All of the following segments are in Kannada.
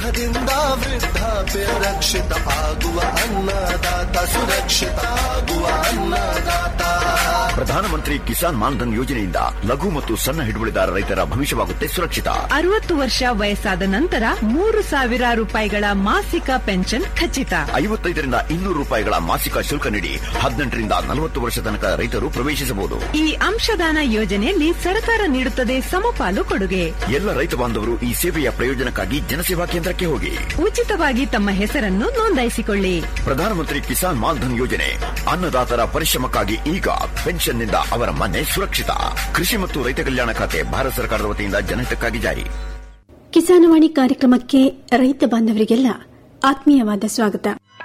ಸುಖದಿಂದ ವೃದ್ಧಾಪ್ಯ ರಕ್ಷಿತ ಆಗುವ ಅನ್ನದಾತ ಸುರಕ್ಷಿತ ಆಗುವ ಅನ್ನದಾತ ಪ್ರಧಾನಮಂತ್ರಿ ಕಿಸಾನ್ ಮಾನ್ಧನ್ ಯೋಜನೆಯಿಂದ ಲಘು ಮತ್ತು ಸಣ್ಣ ಹಿಡುವಳಿದಾರ ರೈತರ ಭವಿಷ್ಯವಾಗುತ್ತೆ ಸುರಕ್ಷಿತ ಅರವತ್ತು ವರ್ಷ ವಯಸ್ಸಾದ ನಂತರ ಮೂರು ಸಾವಿರ ರೂಪಾಯಿಗಳ ಮಾಸಿಕ ಪೆನ್ಷನ್ ಖಚಿತ ಐವತ್ತೈದರಿಂದ ಇನ್ನೂರು ರೂಪಾಯಿಗಳ ಮಾಸಿಕ ಶುಲ್ಕ ನೀಡಿ ಹದಿನೆಂಟರಿಂದ ನಲವತ್ತು ವರ್ಷ ತನಕ ರೈತರು ಪ್ರವೇಶಿಸಬಹುದು ಈ ಅಂಶದಾನ ಯೋಜನೆಯಲ್ಲಿ ಸರ್ಕಾರ ನೀಡುತ್ತದೆ ಸಮಪಾಲು ಕೊಡುಗೆ ಎಲ್ಲ ರೈತ ಬಾಂಧವರು ಈ ಸೇವೆಯ ಪ್ರಯೋಜನಕ್ಕಾಗಿ ಜನಸೇವಾ ಕೇಂದ್ರಕ್ಕೆ ಹೋಗಿ ಉಚಿತವಾಗಿ ತಮ್ಮ ಹೆಸರನ್ನು ನೋಂದಾಯಿಸಿಕೊಳ್ಳಿ ಪ್ರಧಾನಮಂತ್ರಿ ಕಿಸಾನ್ ಮಾನ್ಧನ್ ಯೋಜನೆ ಅನ್ನದಾತರ ಪರಿಶ್ರಮಕ್ಕಾಗಿ ಈಗ ಪೆನ್ಷನ್ನಿಂದ ಅವರ ಮನೆ ಸುರಕ್ಷಿತ ಕೃಷಿ ಮತ್ತು ರೈತ ಕಲ್ಯಾಣ ಖಾತೆ ಭಾರತ ಸರ್ಕಾರದ ವತಿಯಿಂದ ಜನಹಿತಕ್ಕಾಗಿ ಜಾರಿ ಕಿಸಾನವಾಣಿ ಕಾರ್ಯಕ್ರಮಕ್ಕೆ ರೈತ ಬಾಂಧವರಿಗೆಲ್ಲ ಆತ್ಮೀಯವಾದ ಸ್ವಾಗತ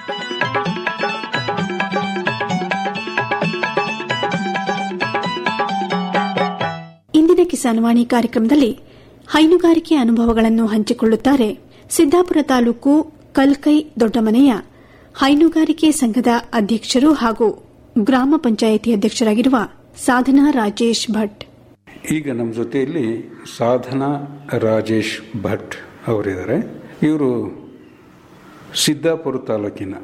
ಇಂದಿನ ಕಿಸಾನವಾಣಿ ಕಾರ್ಯಕ್ರಮದಲ್ಲಿ ಹೈನುಗಾರಿಕೆ ಅನುಭವಗಳನ್ನು ಹಂಚಿಕೊಳ್ಳುತ್ತಾರೆ ಸಿದ್ದಾಪುರ ತಾಲೂಕು ಕಲ್ಕೈ ದೊಡ್ಡಮನೆಯ ಹೈನುಗಾರಿಕೆ ಸಂಘದ ಅಧ್ಯಕ್ಷರು ಹಾಗೂ ಗ್ರಾಮ ಪಂಚಾಯಿತಿ ಅಧ್ಯಕ್ಷರಾಗಿರುವ ಸಾಧನಾ ರಾಜೇಶ್ ಭಟ್ ಈಗ ನಮ್ಮ ಜೊತೆಯಲ್ಲಿ ಸಾಧನಾ ರಾಜೇಶ್ ಭಟ್ ಅವರಿದ್ದಾರೆ ಇವರು ಸಿದ್ದಾಪುರ ತಾಲೂಕಿನ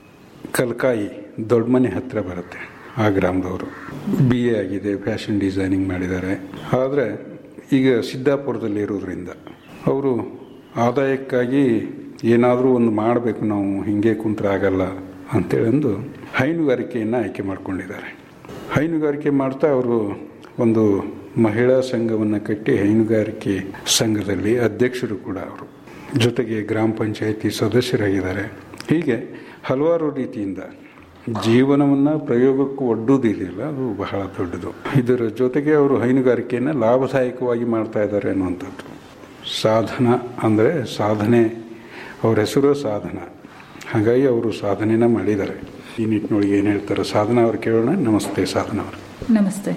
ಕಲ್ಕಾಯಿ ದೊಡ್ಡಮನೆ ಹತ್ರ ಬರುತ್ತೆ ಆ ಗ್ರಾಮದವರು ಬಿ ಎ ಆಗಿದೆ ಫ್ಯಾಷನ್ ಡಿಸೈನಿಂಗ್ ಮಾಡಿದ್ದಾರೆ ಆದರೆ ಈಗ ಸಿದ್ದಾಪುರದಲ್ಲಿ ಇರೋದ್ರಿಂದ ಅವರು ಆದಾಯಕ್ಕಾಗಿ ಏನಾದರೂ ಒಂದು ಮಾಡಬೇಕು ನಾವು ಹಿಂಗೆ ಕುಂತ್ರೆ ಆಗಲ್ಲ ಅಂತೇಳಂದು ಹೈನುಗಾರಿಕೆಯನ್ನು ಆಯ್ಕೆ ಮಾಡ್ಕೊಂಡಿದ್ದಾರೆ ಹೈನುಗಾರಿಕೆ ಮಾಡ್ತಾ ಅವರು ಒಂದು ಮಹಿಳಾ ಸಂಘವನ್ನು ಕಟ್ಟಿ ಹೈನುಗಾರಿಕೆ ಸಂಘದಲ್ಲಿ ಅಧ್ಯಕ್ಷರು ಕೂಡ ಅವರು ಜೊತೆಗೆ ಗ್ರಾಮ ಪಂಚಾಯಿತಿ ಸದಸ್ಯರಾಗಿದ್ದಾರೆ ಹೀಗೆ ಹಲವಾರು ರೀತಿಯಿಂದ ಜೀವನವನ್ನು ಪ್ರಯೋಗಕ್ಕೆ ಒಡ್ಡುವುದಿದೆಯಲ್ಲ ಅದು ಬಹಳ ದೊಡ್ಡದು ಇದರ ಜೊತೆಗೆ ಅವರು ಹೈನುಗಾರಿಕೆಯನ್ನು ಲಾಭದಾಯಕವಾಗಿ ಮಾಡ್ತಾ ಇದ್ದಾರೆ ಅನ್ನುವಂಥದ್ದು ಸಾಧನ ಅಂದರೆ ಸಾಧನೆ ಅವ್ರ ಹೆಸರು ಸಾಧನ ಹಾಗಾಗಿ ಅವರು ಸಾಧನೆನ ಮಾಡಿದ್ದಾರೆ ಈ ನಿಟ್ಟಿನೊಳಗೆ ಏನು ಹೇಳ್ತಾರೆ ಸಾಧನ ಅವ್ರು ಕೇಳೋಣ ನಮಸ್ತೆ ಸಾಧನ ಅವರು ನಮಸ್ತೆ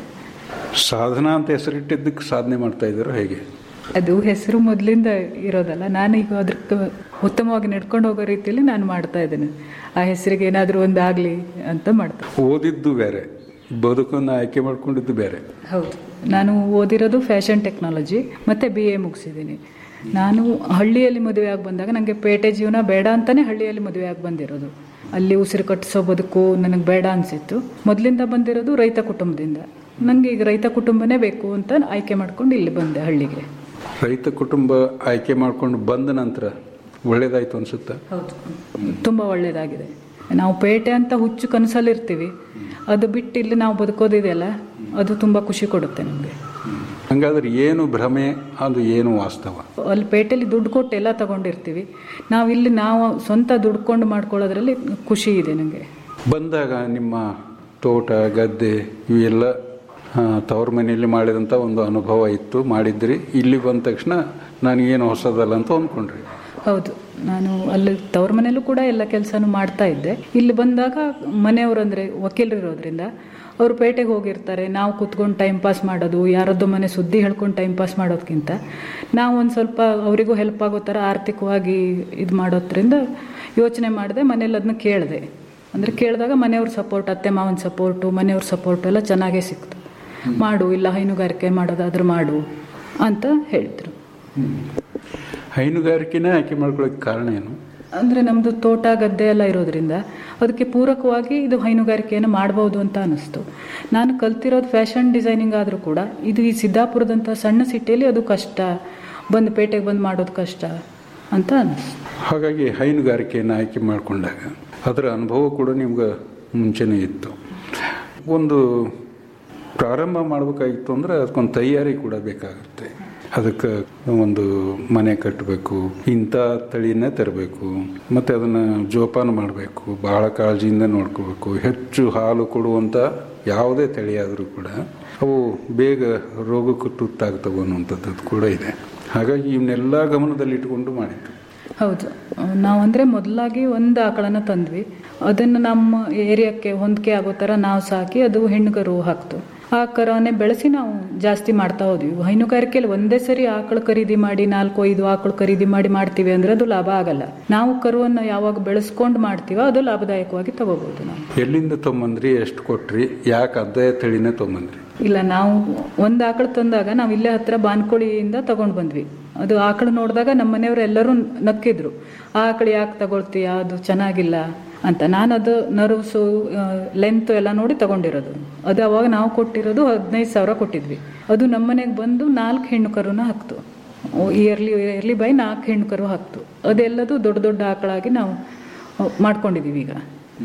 ಸಾಧನ ಅಂತ ಹೆಸರಿಟ್ಟಿದ್ದಕ್ಕೆ ಸಾಧನೆ ಮಾಡ್ತಾ ಇದ್ದಾರೋ ಹೇಗೆ ಅದು ಹೆಸರು ಮೊದಲಿಂದ ಇರೋದಲ್ಲ ನಾನು ಈಗ ಅದಕ್ಕೆ ಉತ್ತಮವಾಗಿ ನಡ್ಕೊಂಡು ಹೋಗೋ ರೀತಿಯಲ್ಲಿ ನಾನು ಮಾಡ್ತಾ ಇದ್ದೇನೆ ಆ ಹೆಸರಿಗೆ ಏನಾದರೂ ಒಂದು ಆಗಲಿ ಅಂತ ಮಾಡ್ತಾ ಓದಿದ್ದು ಬೇರೆ ಬದುಕನ್ನು ಆಯ್ಕೆ ಮಾಡ್ಕೊಂಡಿದ್ದು ಬೇರೆ ಹೌದು ನಾನು ಓದಿರೋದು ಫ್ಯಾಷನ್ ಟೆಕ್ನಾಲಜಿ ಮತ್ತು ಬಿ ಎ ಮುಗಿಸಿದ್ದೀನಿ ನಾನು ಹಳ್ಳಿಯಲ್ಲಿ ಮದುವೆ ಆಗಿ ಬಂದಾಗ ನನಗೆ ಪೇಟೆ ಜೀವನ ಬೇಡ ಅಂತಲೇ ಹಳ್ಳಿಯಲ್ಲಿ ಮದುವೆ ಆಗಿ ಬಂದಿರೋದು ಅಲ್ಲಿ ಉಸಿರು ಕಟ್ಟಿಸೋ ಬದುಕು ನನಗೆ ಬೇಡ ಅನಿಸಿತ್ತು ಮೊದಲಿಂದ ಬಂದಿರೋದು ರೈತ ಕುಟುಂಬದಿಂದ ನನಗೆ ಈಗ ರೈತ ಕುಟುಂಬನೇ ಬೇಕು ಅಂತ ಆಯ್ಕೆ ಮಾಡ್ಕೊಂಡು ಇಲ್ಲಿ ಬಂದೆ ಹಳ್ಳಿಗೆ ರೈತ ಕುಟುಂಬ ಆಯ್ಕೆ ಮಾಡ್ಕೊಂಡು ಬಂದ ನಂತರ ಒಳ್ಳೇದಾಯ್ತು ಅನ್ಸುತ್ತಾ ಹೌದು ತುಂಬ ಒಳ್ಳೆಯದಾಗಿದೆ ನಾವು ಪೇಟೆ ಅಂತ ಹುಚ್ಚು ಕನಸಲ್ಲಿರ್ತೀವಿ ಅದು ಬಿಟ್ಟು ಇಲ್ಲಿ ನಾವು ಬದುಕೋದಿದೆಯಲ್ಲ ಅದು ತುಂಬ ಖುಷಿ ಕೊಡುತ್ತೆ ನಮಗೆ ಹಂಗಾದ್ರೆ ಏನು ಭ್ರಮೆ ಅದು ಏನು ವಾಸ್ತವ ಅಲ್ಲಿ ಪೇಟೆಯಲ್ಲಿ ದುಡ್ಡು ಕೊಟ್ಟು ಎಲ್ಲ ತಗೊಂಡಿರ್ತೀವಿ ನಾವು ಇಲ್ಲಿ ನಾವು ಸ್ವಂತ ದುಡ್ಕೊಂಡು ಮಾಡ್ಕೊಳ್ಳೋದ್ರಲ್ಲಿ ಖುಷಿ ಇದೆ ನನಗೆ ಬಂದಾಗ ನಿಮ್ಮ ತೋಟ ಗದ್ದೆ ಇವೆಲ್ಲ ಆ, ತವ್ರ ಮನೆಯಲ್ಲಿ ಮಾಡಿದಂಥ ಒಂದು ಅನುಭವ ಇತ್ತು ಮಾಡಿದ್ರಿ ಇಲ್ಲಿ ಬಂದ ತಕ್ಷಣ ನನಗೇನು ಹೊಸದಲ್ಲ ಅಂತ ಅಂದ್ಕೊಂಡ್ರಿ ಹೌದು ನಾನು ಅಲ್ಲಿ ತವ್ರ ಮನೇಲೂ ಕೂಡ ಎಲ್ಲ ಕೆಲಸನೂ ಮಾಡ್ತಾ ಇದ್ದೆ ಇಲ್ಲಿ ಬಂದಾಗ ಮನೆಯವರು ಅಂದರೆ ವಕೀಲರು ಇರೋದ್ರಿಂದ ಅವರು ಪೇಟೆಗೆ ಹೋಗಿರ್ತಾರೆ ನಾವು ಕುತ್ಕೊಂಡು ಟೈಮ್ ಪಾಸ್ ಮಾಡೋದು ಯಾರದ್ದೋ ಮನೆ ಸುದ್ದಿ ಹೇಳ್ಕೊಂಡು ಟೈಮ್ ಪಾಸ್ ಮಾಡೋದಕ್ಕಿಂತ ನಾವು ಒಂದು ಸ್ವಲ್ಪ ಅವರಿಗೂ ಹೆಲ್ಪ್ ಆಗೋ ಥರ ಆರ್ಥಿಕವಾಗಿ ಇದು ಮಾಡೋದ್ರಿಂದ ಯೋಚನೆ ಮಾಡಿದೆ ಮನೇಲಿ ಅದನ್ನ ಕೇಳಿದೆ ಅಂದರೆ ಕೇಳಿದಾಗ ಮನೆಯವ್ರ ಸಪೋರ್ಟ್ ಅತ್ತೆ ಮಾವನ ಸಪೋರ್ಟು ಮನೆಯವ್ರ ಸಪೋರ್ಟ್ ಎಲ್ಲ ಚೆನ್ನಾಗೇ ಸಿಕ್ತು ಮಾಡು ಇಲ್ಲ ಹೈನುಗಾರಿಕೆ ಮಾಡೋದಾದ್ರೂ ಮಾಡು ಅಂತ ಹೇಳಿದರು ಹೈನುಗಾರಿಕೆನೇ ಆಯ್ಕೆ ಮಾಡ್ಕೊಳ್ಳೋಕೆ ಕಾರಣ ಏನು ಅಂದರೆ ನಮ್ಮದು ತೋಟ ಗದ್ದೆ ಎಲ್ಲ ಇರೋದ್ರಿಂದ ಅದಕ್ಕೆ ಪೂರಕವಾಗಿ ಇದು ಹೈನುಗಾರಿಕೆಯನ್ನು ಮಾಡ್ಬೋದು ಅಂತ ಅನ್ನಿಸ್ತು ನಾನು ಕಲ್ತಿರೋದು ಫ್ಯಾಷನ್ ಡಿಸೈನಿಂಗ್ ಆದರೂ ಕೂಡ ಇದು ಈ ಸಿದ್ದಾಪುರದಂಥ ಸಣ್ಣ ಸಿಟಿಯಲ್ಲಿ ಅದು ಕಷ್ಟ ಬಂದು ಪೇಟೆಗೆ ಬಂದು ಮಾಡೋದು ಕಷ್ಟ ಅಂತ ಅನ್ನಿಸ್ತು ಹಾಗಾಗಿ ಹೈನುಗಾರಿಕೆಯನ್ನು ಆಯ್ಕೆ ಮಾಡಿಕೊಂಡಾಗ ಅದರ ಅನುಭವ ಕೂಡ ನಿಮ್ಗೆ ಮುಂಚೆನೇ ಇತ್ತು ಒಂದು ಪ್ರಾರಂಭ ಮಾಡಬೇಕಾಗಿತ್ತು ಅಂದರೆ ಅದಕ್ಕೊಂದು ತಯಾರಿ ಕೂಡ ಬೇಕಾಗುತ್ತೆ ಅದಕ್ಕೆ ಒಂದು ಮನೆ ಕಟ್ಟಬೇಕು ಇಂಥ ತಳಿನೇ ತರಬೇಕು ಮತ್ತು ಅದನ್ನು ಜೋಪಾನ ಮಾಡಬೇಕು ಭಾಳ ಕಾಳಜಿಯಿಂದ ನೋಡ್ಕೋಬೇಕು ಹೆಚ್ಚು ಹಾಲು ಕೊಡುವಂಥ ಯಾವುದೇ ತಳಿಯಾದರೂ ಕೂಡ ಅವು ಬೇಗ ರೋಗಕ್ಕೆ ತುತ್ತಾಗ್ತವೆ ಅನ್ನುವಂಥದ್ದು ಕೂಡ ಇದೆ ಹಾಗಾಗಿ ಇವನ್ನೆಲ್ಲ ಗಮನದಲ್ಲಿಟ್ಟುಕೊಂಡು ಮಾಡಿದ್ದು ಹೌದು ನಾವು ಅಂದರೆ ಮೊದಲಾಗಿ ಒಂದು ಆಕಳನ್ನ ತಂದ್ವಿ ಅದನ್ನು ನಮ್ಮ ಏರಿಯಾಕ್ಕೆ ಹೊಂದಿಕೆ ಆಗೋ ಥರ ನಾವು ಸಾಕಿ ಅದು ಹೆಣ್ಣುಗರು ಹಾಕ್ತು ಆ ಕರವನ್ನೇ ಬೆಳೆಸಿ ನಾವು ಜಾಸ್ತಿ ಮಾಡ್ತಾ ಹೋದ್ವಿ ಹೈನುಗಾರಿಕೆಯಲ್ಲಿ ಒಂದೇ ಸರಿ ಆಕಳು ಖರೀದಿ ಮಾಡಿ ನಾಲ್ಕು ಐದು ಆಕಳು ಖರೀದಿ ಮಾಡಿ ಮಾಡ್ತೀವಿ ಅಂದರೆ ಅದು ಲಾಭ ಆಗಲ್ಲ ನಾವು ಕರುವನ್ನು ಯಾವಾಗ ಬೆಳೆಸ್ಕೊಂಡು ಮಾಡ್ತೀವೋ ಅದು ಲಾಭದಾಯಕವಾಗಿ ತಗೋಬಹುದು ನಾವು ಎಲ್ಲಿಂದ ತೊಗೊಂಬಂದ್ರಿ ಎಷ್ಟು ಕೊಟ್ರಿ ಯಾಕೆ ಅದೇ ತಳಿನೇ ತೊಗೊಂಬಂದ್ರಿ ಇಲ್ಲ ನಾವು ಒಂದು ಆಕಳು ತಂದಾಗ ನಾವು ಇಲ್ಲೇ ಹತ್ರ ಬಾನ್ಕೋಳಿಯಿಂದ ತಗೊಂಡು ಬಂದ್ವಿ ಅದು ಆಕಳು ನೋಡಿದಾಗ ನಮ್ಮ ಮನೆಯವರು ಎಲ್ಲರೂ ನಕ್ಕಿದ್ರು ಆ ಆಕಳು ಯಾಕೆ ತಗೊಳ್ತೀಯ ಅದು ಚೆನ್ನಾಗಿಲ್ಲ ಅಂತ ನಾನು ಅದು ನರ್ವ್ಸು ಲೆಂತ್ ಎಲ್ಲ ನೋಡಿ ತಗೊಂಡಿರೋದು ಅದು ಅವಾಗ ನಾವು ಕೊಟ್ಟಿರೋದು ಹದಿನೈದು ಸಾವಿರ ಕೊಟ್ಟಿದ್ವಿ ಅದು ನಮ್ಮ ಮನೆಗೆ ಬಂದು ನಾಲ್ಕು ಹೆಣ್ಣು ಕರುನ ಹಾಕ್ತು ಇಯರ್ಲಿ ಇಯರ್ಲಿ ಬೈ ನಾಲ್ಕು ಹೆಣ್ಣು ಕರು ಹಾಕ್ತು ಅದೆಲ್ಲದು ದೊಡ್ಡ ದೊಡ್ಡ ಆಕಳಾಗಿ ನಾವು ಮಾಡ್ಕೊಂಡಿದ್ದೀವಿ ಈಗ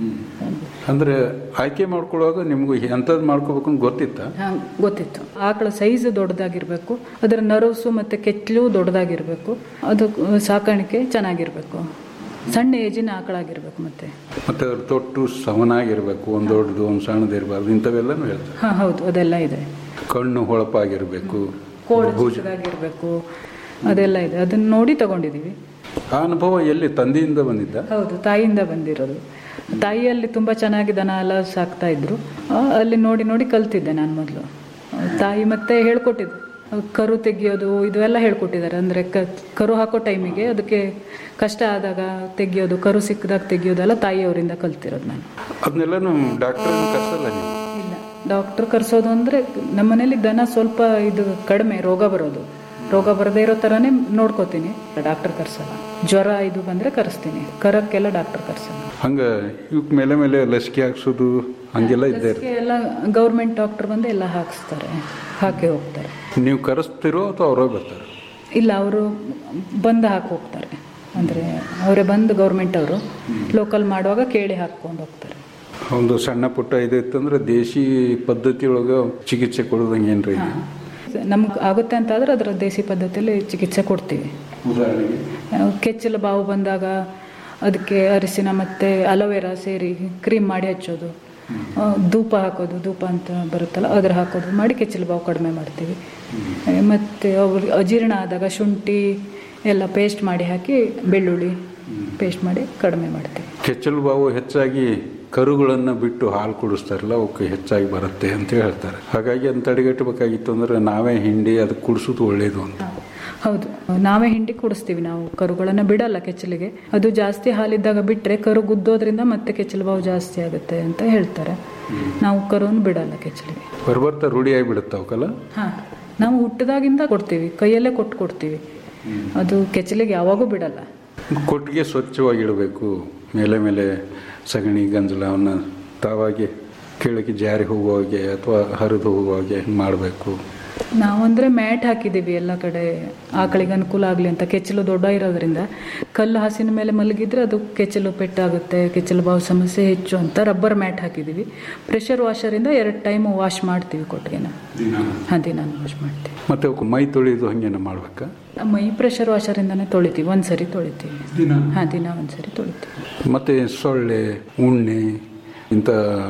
ಅಂದ್ರೆ ಆಯ್ಕೆ ಮಾಡ್ಕೊಳ್ಳುವಾಗ ನಿಮ್ಗೆ ಎಂಥದ್ದು ಮಾಡ್ಕೋಬೇಕು ಅಂತ ಗೊತ್ತಿತ್ತ ಹಾಂ ಗೊತ್ತಿತ್ತು ಆಕಳ ಸೈಜ್ ದೊಡ್ಡದಾಗಿರ್ಬೇಕು ಅದರ ನರ್ವ್ಸು ಮತ್ತು ಕೆಚ್ಚಲು ದೊಡ್ಡದಾಗಿರ್ಬೇಕು ಅದು ಸಾಕಾಣಿಕೆ ಚೆನ್ನಾಗಿರ್ಬೇಕು ಸಣ್ಣ ಏಜಿನ ಆಕಳಾಗಿರ್ಬೇಕು ಮತ್ತೆ ಮತ್ತೆ ಅದ್ರ ತೊಟ್ಟು ಸಮನಾಗಿರ್ಬೇಕು ಒಂದು ದೊಡ್ಡದು ಒಂದು ಸಣ್ಣದು ಇರಬಾರ್ದು ಇಂಥವೆಲ್ಲನೂ ಹೇಳ್ತಾರೆ ಹಾಂ ಹೌದು ಅದೆಲ್ಲ ಇದೆ ಕಣ್ಣು ಹೊಳಪಾಗಿರ್ಬೇಕು ಕೋಡ್ ಚಿಕ್ಕದಾಗಿರ್ಬೇಕು ಅದೆಲ್ಲ ಇದೆ ಅದನ್ನ ನೋಡಿ ತಗೊಂಡಿದ್ದೀವಿ ಆ ಅನುಭವ ಎಲ್ಲಿ ತಂದೆಯಿಂದ ಬಂದಿದ್ದ ಹೌದು ತಾಯಿಯಿಂದ ಬಂದಿರೋದು ತಾಯಿಯಲ್ಲಿ ತುಂಬ ಚೆನ್ನಾಗಿ ದನ ಎಲ್ಲ ಸಾಕ್ತಾ ಇದ್ರು ಆ, ಅಲ್ಲಿ ನೋಡಿ ನೋಡಿ ಕಲ್ತಿದ್ದೆ ನಾನು ಮೊದಲು ತಾಯಿ ಮತ್ತೆ ಹೇಳ್ಕೊಟ್ಟಿದ್ದು ಕರು ತೆಗಿಯೋದು ಇದೆಲ್ಲ ಹೇಳ್ಕೊಟ್ಟಿದ್ದಾರೆ ಅಂದರೆ ಕ ಕರು ಹಾಕೋ ಟೈಮಿಗೆ ಅದಕ್ಕೆ ಕಷ್ಟ ಆದಾಗ ತೆಗಿಯೋದು ಕರು ಸಿಕ್ಕಿದಾಗ ತೆಗಿಯೋದೆಲ್ಲ ತಾಯಿಯವರಿಂದ ಕಲ್ತಿರೋದು ನಾನು ಅದನ್ನೆಲ್ಲನೂ ಡಾಕ್ಟರ್ ಕರ್ಸಲ್ಲ ನೀವು ಇಲ್ಲ ಡಾಕ್ಟರ್ ಕರ್ಸೋದು ಅಂದರೆ ನಮ್ಮ ಮನೇಲಿ ದನ ಸ್ವಲ್ಪ ಇದು ಕಡಿಮೆ ರೋಗ ಬರೋದು ರೋಗ ಬರದೇ ಇರೋ ಥರನೇ ನೋಡ್ಕೋತೀನಿ ಡಾಕ್ಟರ್ ಕರ್ಸಲ್ಲ ಜ್ವರ ಇದು ಬಂದರೆ ಕರೆಸ್ತೀನಿ ಕರಕ್ಕೆಲ್ಲ ಡಾಕ್ಟರ್ ಕರ್ಸಲ್ಲ ಹಂಗ ಇವಕ್ ಮೇಲೆ ಮೇಲೆ ಲಸಿಕೆ ಹಾಕ್ಸೋದು ಹಂಗೆಲ್ಲ ಇದ್ದೇ ಇರುತ್ತೆ ಲಸಿಕೆ ಎಲ್ಲ ಗೌರ್ಮೆಂಟ್ ಡಾಕ್ಟರ್ ಬಂದು ಎಲ್ಲ ಹಾಕಿಸ್ತಾರೆ ಹಾಕಿ ಹೋಗ್ತಾರೆ ನೀವು ಕರೆಸ್ತಿರೋ ಅಥವಾ ಅವರೇ ಬರ್ತಾರೆ ಇಲ್ಲ ಅವರು ಬಂದು ಹಾಕಿ ಹೋಗ್ತಾರೆ ಅಂದರೆ ಅವರೇ ಬಂದು ಗೌರ್ಮೆಂಟ್ ಅವರು ಲೋಕಲ್ ಮಾಡುವಾಗ ಕೇಳಿ ಹಾಕ್ಕೊಂಡು ಹೋಗ್ತಾರೆ ಒಂದು ಸಣ್ಣ ಪುಟ್ಟ ಇದು ಇತ್ತಂದ್ರೆ ದೇಶಿ ಪದ್ಧತಿ ಒಳಗೆ ಚಿಕಿತ್ಸೆ ಕೊಡೋದಂಗೆ ಏನ್ರಿ ನಮ್ಗೆ ಆಗುತ್ತೆ ಅಂತ ಆದ್ರೆ ಅದರ ದೇಸಿ ಪದ್ಧತಿಯಲ್ಲಿ ಚಿಕಿತ್ಸೆ ಕೊಡ್ತೀವಿ ಉದಾಹರಣೆಗೆ ಆ, ಕೆಚ್ಚಲು ಬಾವು ಬಂದಾಗ ಅದಕ್ಕೆ ಅರಿಶಿನ ಮತ್ತು ಅಲೋವೆರಾ ಸೇರಿ ಕ್ರೀಮ್ ಮಾಡಿ ಹಚ್ಚೋದು ಆ, ಧೂಪ ಹಾಕೋದು ಧೂಪ ಅಂತ ಬರುತ್ತಲ್ಲ ಅದ್ರ ಹಾಕೋದು ಮಾಡಿ ಕೆಚ್ಚಲು ಬಾವು ಕಡಿಮೆ ಮಾಡ್ತೀವಿ ಆ, ಮತ್ತು ಅವ್ರಿಗೆ ಅಜೀರ್ಣ ಆದಾಗ ಶುಂಠಿ ಎಲ್ಲ ಪೇಸ್ಟ್ ಮಾಡಿ ಹಾಕಿ ಬೆಳ್ಳುಳ್ಳಿ ಪೇಸ್ಟ್ ಮಾಡಿ ಕಡಿಮೆ ಮಾಡ್ತೀವಿ ಕೆಚ್ಚಲು ಬಾವು ಹೆಚ್ಚಾಗಿ ಕರುಗಳನ್ನು ಬಿಟ್ಟು ಹಾಲು ಕುಡಿಸ್ತಾರಲ್ಲ ಅವಕ್ಕೆ ಹೆಚ್ಚಾಗಿ ಬರುತ್ತೆ ಅಂತ ಹೇಳ್ತಾರೆ ಹಾಗಾಗಿ ಅದನ್ನ ತಡೆಗಟ್ಟಬೇಕಾಗಿತ್ತು ಅಂದ್ರೆ ನಾವೇ ಹಿಂಡಿ ಅದಕ್ಕೆ ಕುಡಿಸೋದು ಒಳ್ಳೇದು ಅಂತ ಹೌದು ನಾವೇ ಹಿಂಡಿ ಕುಡಿಸ್ತೀವಿ ನಾವು ಕರುಗಳನ್ನು ಬಿಡಲ್ಲ ಕೆಚ್ಚಲಿಗೆ ಅದು ಜಾಸ್ತಿ ಹಾಲಿದ್ದಾಗ ಬಿಟ್ಟರೆ ಕರು ಗುದ್ದೋದ್ರಿಂದ ಮತ್ತೆ ಕೆಚ್ಚಲು ಬಾವು ಜಾಸ್ತಿ ಆಗುತ್ತೆ ಅಂತ ಹೇಳ್ತಾರೆ ನಾವು ಕರುವನ್ನು ಬಿಡಲ್ಲ ಕೆಚ್ಚಲಿಗೆ ಬರ್ಬರ್ತಾ ರೂಢಿ ಆಗಿಬಿಡುತ್ತೆ ಅವಕ್ಕಲ್ಲ ಹಾಂ ನಾವು ಹುಟ್ಟಿದಾಗಿಂದ ಕೊಡ್ತೀವಿ ಕೈಯಲ್ಲೇ ಕೊಟ್ಟು ಕೊಡ್ತೀವಿ ಅದು ಕೆಚ್ಚಲಿಗೆ ಯಾವಾಗೂ ಬಿಡಲ್ಲ ಕೊಟ್ಟಿಗೆ ಸ್ವಚ್ಛವಾಗಿಡಬೇಕು ಮೇಲೆ ಮೇಲೆ ಸಗಣಿ ಗಂಜಲವನ್ನು ತಾವಾಗಿ ಕೆಳಗೆ ಜಾರಿ ಹೋಗುವ ಹಾಗೆ ಅಥವಾ ಹರಿದು ಹೋಗುವ ಹಾಗೆ ಮಾಡಬೇಕು ನಾವಂದ್ರೆ ಮ್ಯಾಟ್ ಹಾಕಿದ್ದೀವಿ ಎಲ್ಲ ಕಡೆ ಆಕಳಿಗೆ ಅನುಕೂಲ ಆಗಲಿ ಅಂತ ಕೆಚ್ಚಲು ದೊಡ್ಡ ಇರೋದ್ರಿಂದ ಕಲ್ಲು ಹಾಸಿನ ಮೇಲೆ ಮಲಗಿದ್ರೆ ಅದು ಕೆಚ್ಚಲು ಪೆಟ್ಟಾಗುತ್ತೆ ಕೆಚ್ಚಲು ಬಾವು ಸಮಸ್ಯೆ ಹೆಚ್ಚು ಅಂತ ರಬ್ಬರ್ ಮ್ಯಾಟ್ ಹಾಕಿದ್ದೀವಿ ಪ್ರೆಷರ್ ವಾಷರಿಂದ ಎರಡು ಟೈಮ್ ವಾಶ್ ಮಾಡ್ತೀವಿ ಕೊಟ್ಟಿಗೆನ ಹಾಂ ದಿನ ವಾಶ್ ಮಾಡ್ತೀವಿ ಮತ್ತೆ ಅವಕ್ಕೆ ಮೈ ತೊಳೆಯೋದು ಹಂಗೇನ ಮಾಡ್ಬೇಕಾ ಮೈ ಪ್ರೆಷರ್ ವಾಷರಿಂದನೇ ತೊಳಿತೀವಿ ಒಂದ್ಸರಿ ತೊಳಿತೀವಿ ಹಾಂ ದಿನ ಒಂದ್ಸರಿ ತೊಳಿತೀವಿ ಮತ್ತೆ ಸೊಳ್ಳೆ ಉಣ್ಣೆ ಇಂಥ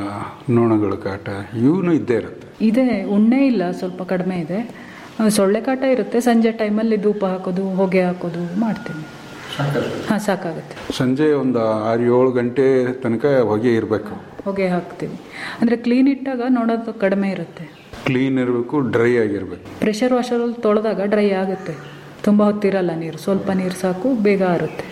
ನೊಣಗಳ ಕಾಟ ಇವನು ಇದ್ದೇ ಇರುತ್ತೆ ಇದೆ ಉಣ್ಣೆ ಇಲ್ಲ ಸ್ವಲ್ಪ ಕಡಿಮೆ ಇದೆ ಆ, ಸೊಳ್ಳೆ ಕಾಟ ಇರುತ್ತೆ ಸಂಜೆ ಟೈಮಲ್ಲಿ ಧೂಪ ಹಾಕೋದು ಹೊಗೆ ಹಾಕೋದು ಮಾಡ್ತೀವಿ ಹಾಂ ಸಾಕಾಗುತ್ತೆ ಸಂಜೆ ಒಂದು ಆರು ಏಳು ಗಂಟೆ ತನಕ ಹೊಗೆ ಇರಬೇಕು ಹೊಗೆ ಹಾಕ್ತೀವಿ ಅಂದರೆ ಕ್ಲೀನ್ ಇಟ್ಟಾಗ ನೋಡೋದು ಕಡಿಮೆ ಇರುತ್ತೆ ಕ್ಲೀನ್ ಇರಬೇಕು ಡ್ರೈ ಆಗಿರಬೇಕು ಪ್ರೆಷರ್ ವಾಷರಲ್ಲಿ ತೊಳೆದಾಗ ಡ್ರೈ ಆಗುತ್ತೆ ತುಂಬ ಹೊತ್ತಿರಲ್ಲ ನೀರು ಸ್ವಲ್ಪ ನೀರು ಸಾಕು ಬೇಗ ಆರುತ್ತೆ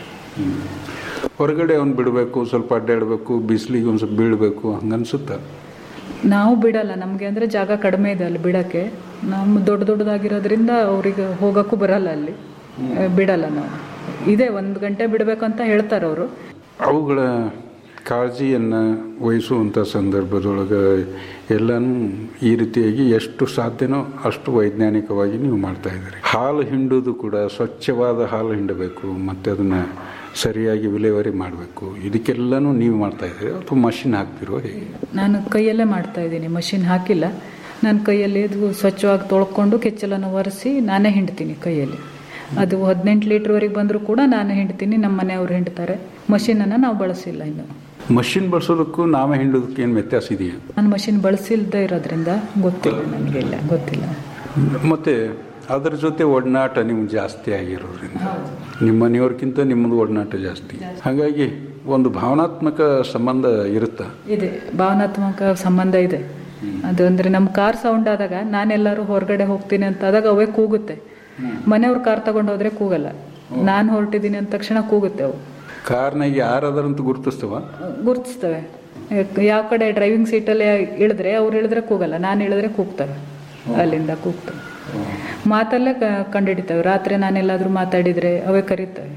ಹೊರಗಡೆ ಅವ್ನು ಬಿಡಬೇಕು ಸ್ವಲ್ಪ ಅಡ್ಡಾಡಬೇಕು ಬಿಸಿಲಿಗೆ ಒಂದು ಸ್ವಲ್ಪ ಬೀಳಬೇಕು ಹಂಗನ್ಸುತ್ತ ನಾವು ಬಿಡಲ್ಲ ನಮಗೆ ಅಂದರೆ ಜಾಗ ಕಡಿಮೆ ಇದೆ ಅಲ್ಲಿ ಬಿಡೋಕ್ಕೆ ನಮ್ಮ ದೊಡ್ಡ ದೊಡ್ಡದಾಗಿರೋದ್ರಿಂದ ಅವ್ರಿಗೆ ಹೋಗೋಕ್ಕೂ ಬರಲ್ಲ ಅಲ್ಲಿ ಆ, ಬಿಡಲ್ಲ ನಾವು ಇದೆ ಒಂದು ಗಂಟೆ ಬಿಡಬೇಕು ಅಂತ ಹೇಳ್ತಾರೆ ಅವರು ಅವುಗಳ ಕಾಳಜಿಯನ್ನು ವಹಿಸುವಂಥ ಸಂದರ್ಭದೊಳಗೆ ಎಲ್ಲನೂ ಈ ರೀತಿಯಾಗಿ ಎಷ್ಟು ಸಾಧ್ಯನೋ ಅಷ್ಟು ವೈಜ್ಞಾನಿಕವಾಗಿ ನೀವು ಮಾಡ್ತಾ ಇದ್ದೀರಿ ಹಾಲು ಹಿಂಡುವುದು ಕೂಡ ಸ್ವಚ್ಛವಾದ ಹಾಲು ಹಿಂಡಬೇಕು ಮತ್ತು ಅದನ್ನು ಸರಿಯಾಗಿ ವಿಲೇವಾರಿ ಮಾಡಬೇಕು ಇದಕ್ಕೆಲ್ಲನೂ ನೀವು ಮಾಡ್ತಾ ಇದ್ದೀರಿ ಅಥವಾ ಮಷಿನ್ ಹಾಕ್ತಿರೋ ಹೇಗೆ ನಾನು ಕೈಯಲ್ಲೇ ಮಾಡ್ತಾ ಇದ್ದೀನಿ ಮಷಿನ್ ಹಾಕಿಲ್ಲ ನಾನು ಕೈಯಲ್ಲಿ ಇದು ಸ್ವಚ್ಛವಾಗಿ ತೊಳ್ಕೊಂಡು ಕೆಚ್ಚಲನ್ನು ಒರೆಸಿ ನಾನೇ ಹಿಂಡ್ತೀನಿ ಕೈಯಲ್ಲಿ ಅದು ಹದಿನೆಂಟು ಲೀಟ್ರ್ವರೆಗೆ ಬಂದರೂ ಕೂಡ ನಾನು ಹಿಂಡ್ತೀನಿ ನಮ್ಮ ಮನೆಯವ್ರು ಹಿಂಡ್ತಾರೆ ಮಷಿನನ್ನು ನಾವು ಬಳಸಿಲ್ಲ ಇನ್ನು ಮಷಿನ್ ಬಳಸೋದಕ್ಕೂ ನಾವೇ ಹಿಂಡೋದಕ್ಕೆ ಏನು ವ್ಯತ್ಯಾಸ ಇದೆಯಾ ನಾನು ಮಷಿನ್ ಬಳಸಿಲ್ದೇ ಇರೋದ್ರಿಂದ ಗೊತ್ತಿಲ್ಲ ನನಗೆಲ್ಲ ಗೊತ್ತಿಲ್ಲ ಮತ್ತು ಅದರ ಜೊತೆ ಒಡನಾಟ ನಿಮ್ಗೆ ಜಾಸ್ತಿ ಆಗಿರೋದ್ರಿಂದ ನಿಮ್ಮ ಮನೆಯವ್ರಿಗಿಂತ ನಿಮ್ಮದು ಒಡನಾಟ ಜಾಸ್ತಿ ಹಾಗಾಗಿ ಒಂದು ಭಾವನಾತ್ಮಕ ಸಂಬಂಧ ಇರುತ್ತಾ ಇದೆ ಭಾವನಾತ್ಮಕ ಸಂಬಂಧ ಇದೆ ಅದು ಅಂದರೆ ನಮ್ಮ ಕಾರ್ ಸೌಂಡ್ ಆದಾಗ ನಾನೆಲ್ಲರೂ ಹೊರಗಡೆ ಹೋಗ್ತೀನಿ ಅಂತ ಆದಾಗ ಅವೇ ಕೂಗುತ್ತೆ ಮನೆಯವ್ರು ಕಾರ್ ತಗೊಂಡು ಹೋದ್ರೆ ಕೂಗಲ್ಲ ನಾನು ಹೊರಟಿದ್ದೀನಿ ಅಂದ ತಕ್ಷಣ ಕೂಗುತ್ತೆ ಅವು ಕಾರ್ನಾಗ ಯಾರದಾರಂತ ಗುರುತಿಸ್ತವ ಗುರ್ತಿಸ್ತವೆ ಯಾವ ಕಡೆ ಡ್ರೈವಿಂಗ್ ಸೀಟಲ್ಲಿ ಇಳಿದ್ರೆ ಅವ್ರು ಇಳಿದ್ರೆ ಕೂಗಲ್ಲ ನಾನು ಇಳಿದ್ರೆ ಕೂಗ್ತವೆ ಅಲ್ಲಿಂದ ಕೂಗ್ತವೆ ಮಾತಲ್ಲೇ ಕ- ಕಂಡುಹಿಡಿತವೆ ರಾತ್ರಿ ನಾನೆಲ್ಲಾದ್ರೂ ಮಾತಾಡಿದ್ರೆ ಅವೇ ಕರೀತವೆ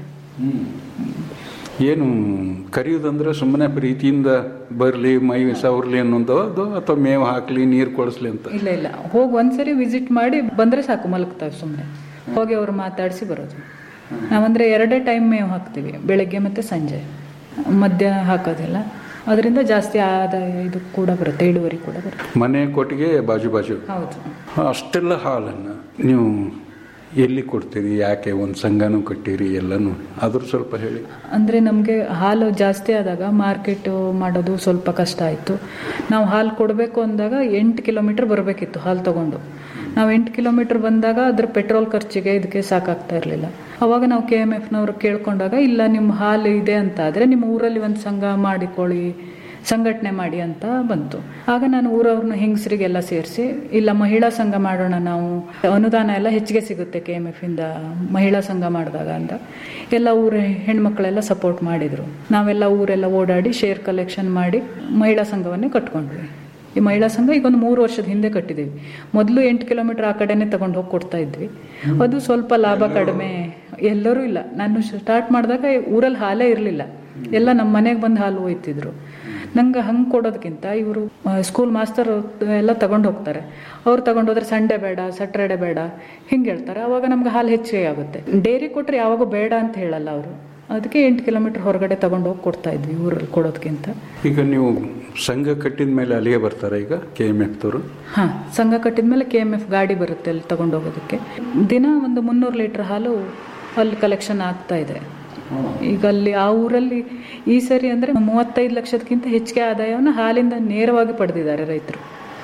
ಏನು ಕರೆಯೋದಂದ್ರೆ ಸುಮ್ಮನೆ ಪ್ರೀತಿಯಿಂದ ಬರಲಿ ಮೈ ಸವರ್ಲಿ ಅನ್ನೋದು ಅದು ಅಥವಾ ಮೇವು ಹಾಕ್ಲಿ ನೀರು ಕೊಡಿಸ್ಲಿ ಅಂತ ಇಲ್ಲ ಇಲ್ಲ ಹೋಗಿ ಒಂದ್ಸರಿ ವಿಸಿಟ್ ಮಾಡಿ ಬಂದ್ರೆ ಸಾಕು ಮಲಗ್ತಾವೆ ಸುಮ್ಮನೆ ಹೋಗಿ ಅವ್ರು ಮಾತಾಡಿಸಿ ಬರೋದು ನಾವಂದ್ರೆ ಎರಡೇ ಟೈಮ್ ಮೇವು ಹಾಕ್ತೀವಿ ಬೆಳಗ್ಗೆ ಮತ್ತೆ ಸಂಜೆ ಮಧ್ಯ ಹಾಕೋದಿಲ್ಲ ಅದರಿಂದ ಜಾಸ್ತಿ ಆದಾಯ ಇದು ಕೂಡ ಬರುತ್ತೆ ಇಳುವರಿ ಕೂಡ ಬರುತ್ತೆ ಮನೆ ಕೊಟ್ಟಿಗೆ ಬಾಜು ಬಾಜು ಹೌದು ಅಷ್ಟೆಲ್ಲ ಹಾಲನ್ನು ನೀವು ಎಲ್ಲಿ ಕೊಡ್ತೀರಿ ಯಾಕೆ ಒಂದು ಸಂಘನೂ ಕಟ್ಟಿರಿ ಎಲ್ಲನೂ ಅದ್ರ ಸ್ವಲ್ಪ ಹೇಳಿ ಅಂದರೆ ನಮಗೆ ಹಾಲು ಜಾಸ್ತಿ ಆದಾಗ ಮಾರ್ಕೆಟ್ ಮಾಡೋದು ಸ್ವಲ್ಪ ಕಷ್ಟ ಆಯಿತು ನಾವು ಹಾಲು ಕೊಡಬೇಕು ಅಂದಾಗ ಎಂಟು ಕಿಲೋಮೀಟ್ರ್ ಬರಬೇಕಿತ್ತು ಹಾಲು ತಗೊಂಡು ನಾವು ಎಂಟು ಕಿಲೋಮೀಟ್ರ್ ಬಂದಾಗ ಅದ್ರ ಪೆಟ್ರೋಲ್ ಖರ್ಚಿಗೆ ಇದಕ್ಕೆ ಸಾಕಾಗ್ತಾ ಇರಲಿಲ್ಲ ಅವಾಗ ನಾವು ಕೆ ಎಮ್ ಎಫ್ನವ್ರು ಕೇಳ್ಕೊಂಡಾಗ ಇಲ್ಲ ನಿಮ್ಮ ಹಾಲು ಇದೆ ಅಂತ ಆದರೆ ನಿಮ್ಮ ಊರಲ್ಲಿ ಒಂದು ಸಂಘ ಮಾಡಿಕೊಳ್ಳಿ ಸಂಘಟನೆ ಮಾಡಿ ಅಂತ ಬಂತು ಆಗ ನಾನು ಊರವ್ರನ್ನ ಹೆಂಗಸರಿಗೆಲ್ಲ ಸೇರಿಸಿ ಇಲ್ಲ ಮಹಿಳಾ ಸಂಘ ಮಾಡೋಣ ನಾವು ಅನುದಾನ ಎಲ್ಲ ಹೆಚ್ಚಿಗೆ ಸಿಗುತ್ತೆ ಕೆ ಎಮ್ ಎಫ್ ಇಂದ ಮಹಿಳಾ ಸಂಘ ಮಾಡಿದಾಗ ಅಂತ ಎಲ್ಲ ಊರ ಹೆಣ್ಮಕ್ಳೆಲ್ಲ ಸಪೋರ್ಟ್ ಮಾಡಿದ್ರು ನಾವೆಲ್ಲ ಊರೆಲ್ಲ ಓಡಾಡಿ ಶೇರ್ ಕಲೆಕ್ಷನ್ ಮಾಡಿ ಮಹಿಳಾ ಸಂಘವನ್ನೇ ಕಟ್ಕೊಂಡ್ವಿ ಈ ಮಹಿಳಾ ಸಂಘ ಈಗ ಒಂದು ಮೂರು ವರ್ಷದ ಹಿಂದೆ ಕಟ್ಟಿದ್ದೀವಿ ಮೊದಲು ಎಂಟು ಕಿಲೋಮೀಟರ್ ಆ ಕಡೆನೇ ತಗೊಂಡು ಹೋಗಿ ಕೊಡ್ತಾ ಇದ್ವಿ ಅದು ಸ್ವಲ್ಪ ಲಾಭ ಕಡಿಮೆ ಎಲ್ಲರೂ ಇಲ್ಲ ನಾನು ಸ್ಟಾರ್ಟ್ ಮಾಡಿದಾಗ ಊರಲ್ಲಿ ಹಾಲೇ ಇರಲಿಲ್ಲ ಎಲ್ಲ ನಮ್ಮ ಮನೆಗೆ ಬಂದು ಹಾಲು ಒಯ್ತಿದ್ರು ನಂಗೆ ಹಂಗೆ ಕೊಡೋದಕ್ಕಿಂತ ಇವರು ಸ್ಕೂಲ್ ಮಾಸ್ತರ್ ಎಲ್ಲ ತಗೊಂಡು ಹೋಗ್ತಾರೆ ಅವ್ರು ತಗೊಂಡೋದ್ರೆ ಸಂಡೇ ಬೇಡ ಸ್ಯಾಟ್ರಡೆ ಬೇಡ ಹಿಂಗೆ ಹೇಳ್ತಾರೆ ಅವಾಗ ನಮ್ಗೆ ಹಾಲು ಹೆಚ್ಚಿಗೆ ಆಗುತ್ತೆ ಡೈರಿ ಕೊಟ್ಟರೆ ಯಾವಾಗ ಬೇಡ ಅಂತ ಹೇಳಲ್ಲ ಅವರು ಅದಕ್ಕೆ ಎಂಟು ಕಿಲೋಮೀಟರ್ ಹೊರಗಡೆ ತಗೊಂಡು ಹೋಗಿ ಕೊಡ್ತಾ ಇದ್ವಿ ಊರಲ್ಲಿ ಕೊಡೋದಕ್ಕಿಂತ ಈಗ ನೀವು ಸಂಘ ಕಟ್ಟಿದ ಮೇಲೆ ಅಲ್ಲಿಗೆ ಬರ್ತಾರೆ ಈಗ ಕೆ ಎಮ್ ಎಫ್ದವರು ಹಾಂ ಸಂಘ ಕಟ್ಟಿದ ಮೇಲೆ ಕೆ ಎಮ್ ಎಫ್ ಗಾಡಿ ಬರುತ್ತೆ ಅಲ್ಲಿ ತಗೊಂಡು ಹೋಗೋದಕ್ಕೆ ದಿನ ಒಂದು ಮುನ್ನೂರು ಲೀಟ್ರ್ ಹಾಲು ಅಲ್ಲಿ ಕಲೆಕ್ಷನ್ ಆಗ್ತಾ ಇದೆ ಈಗ ಅಲ್ಲಿ ಆ ಊರಲ್ಲಿ ಈ ಸರಿ ಅಂದರೆ ಮೂವತ್ತೈದು ಲಕ್ಷದಕ್ಕಿಂತ ಹೆಚ್ಚಿಗೆ ಆದಾಯವನ್ನು ಹಾಲಿಂದ ನೇರವಾಗಿ ಪಡೆದಿದ್ದಾರೆ ರೈತರು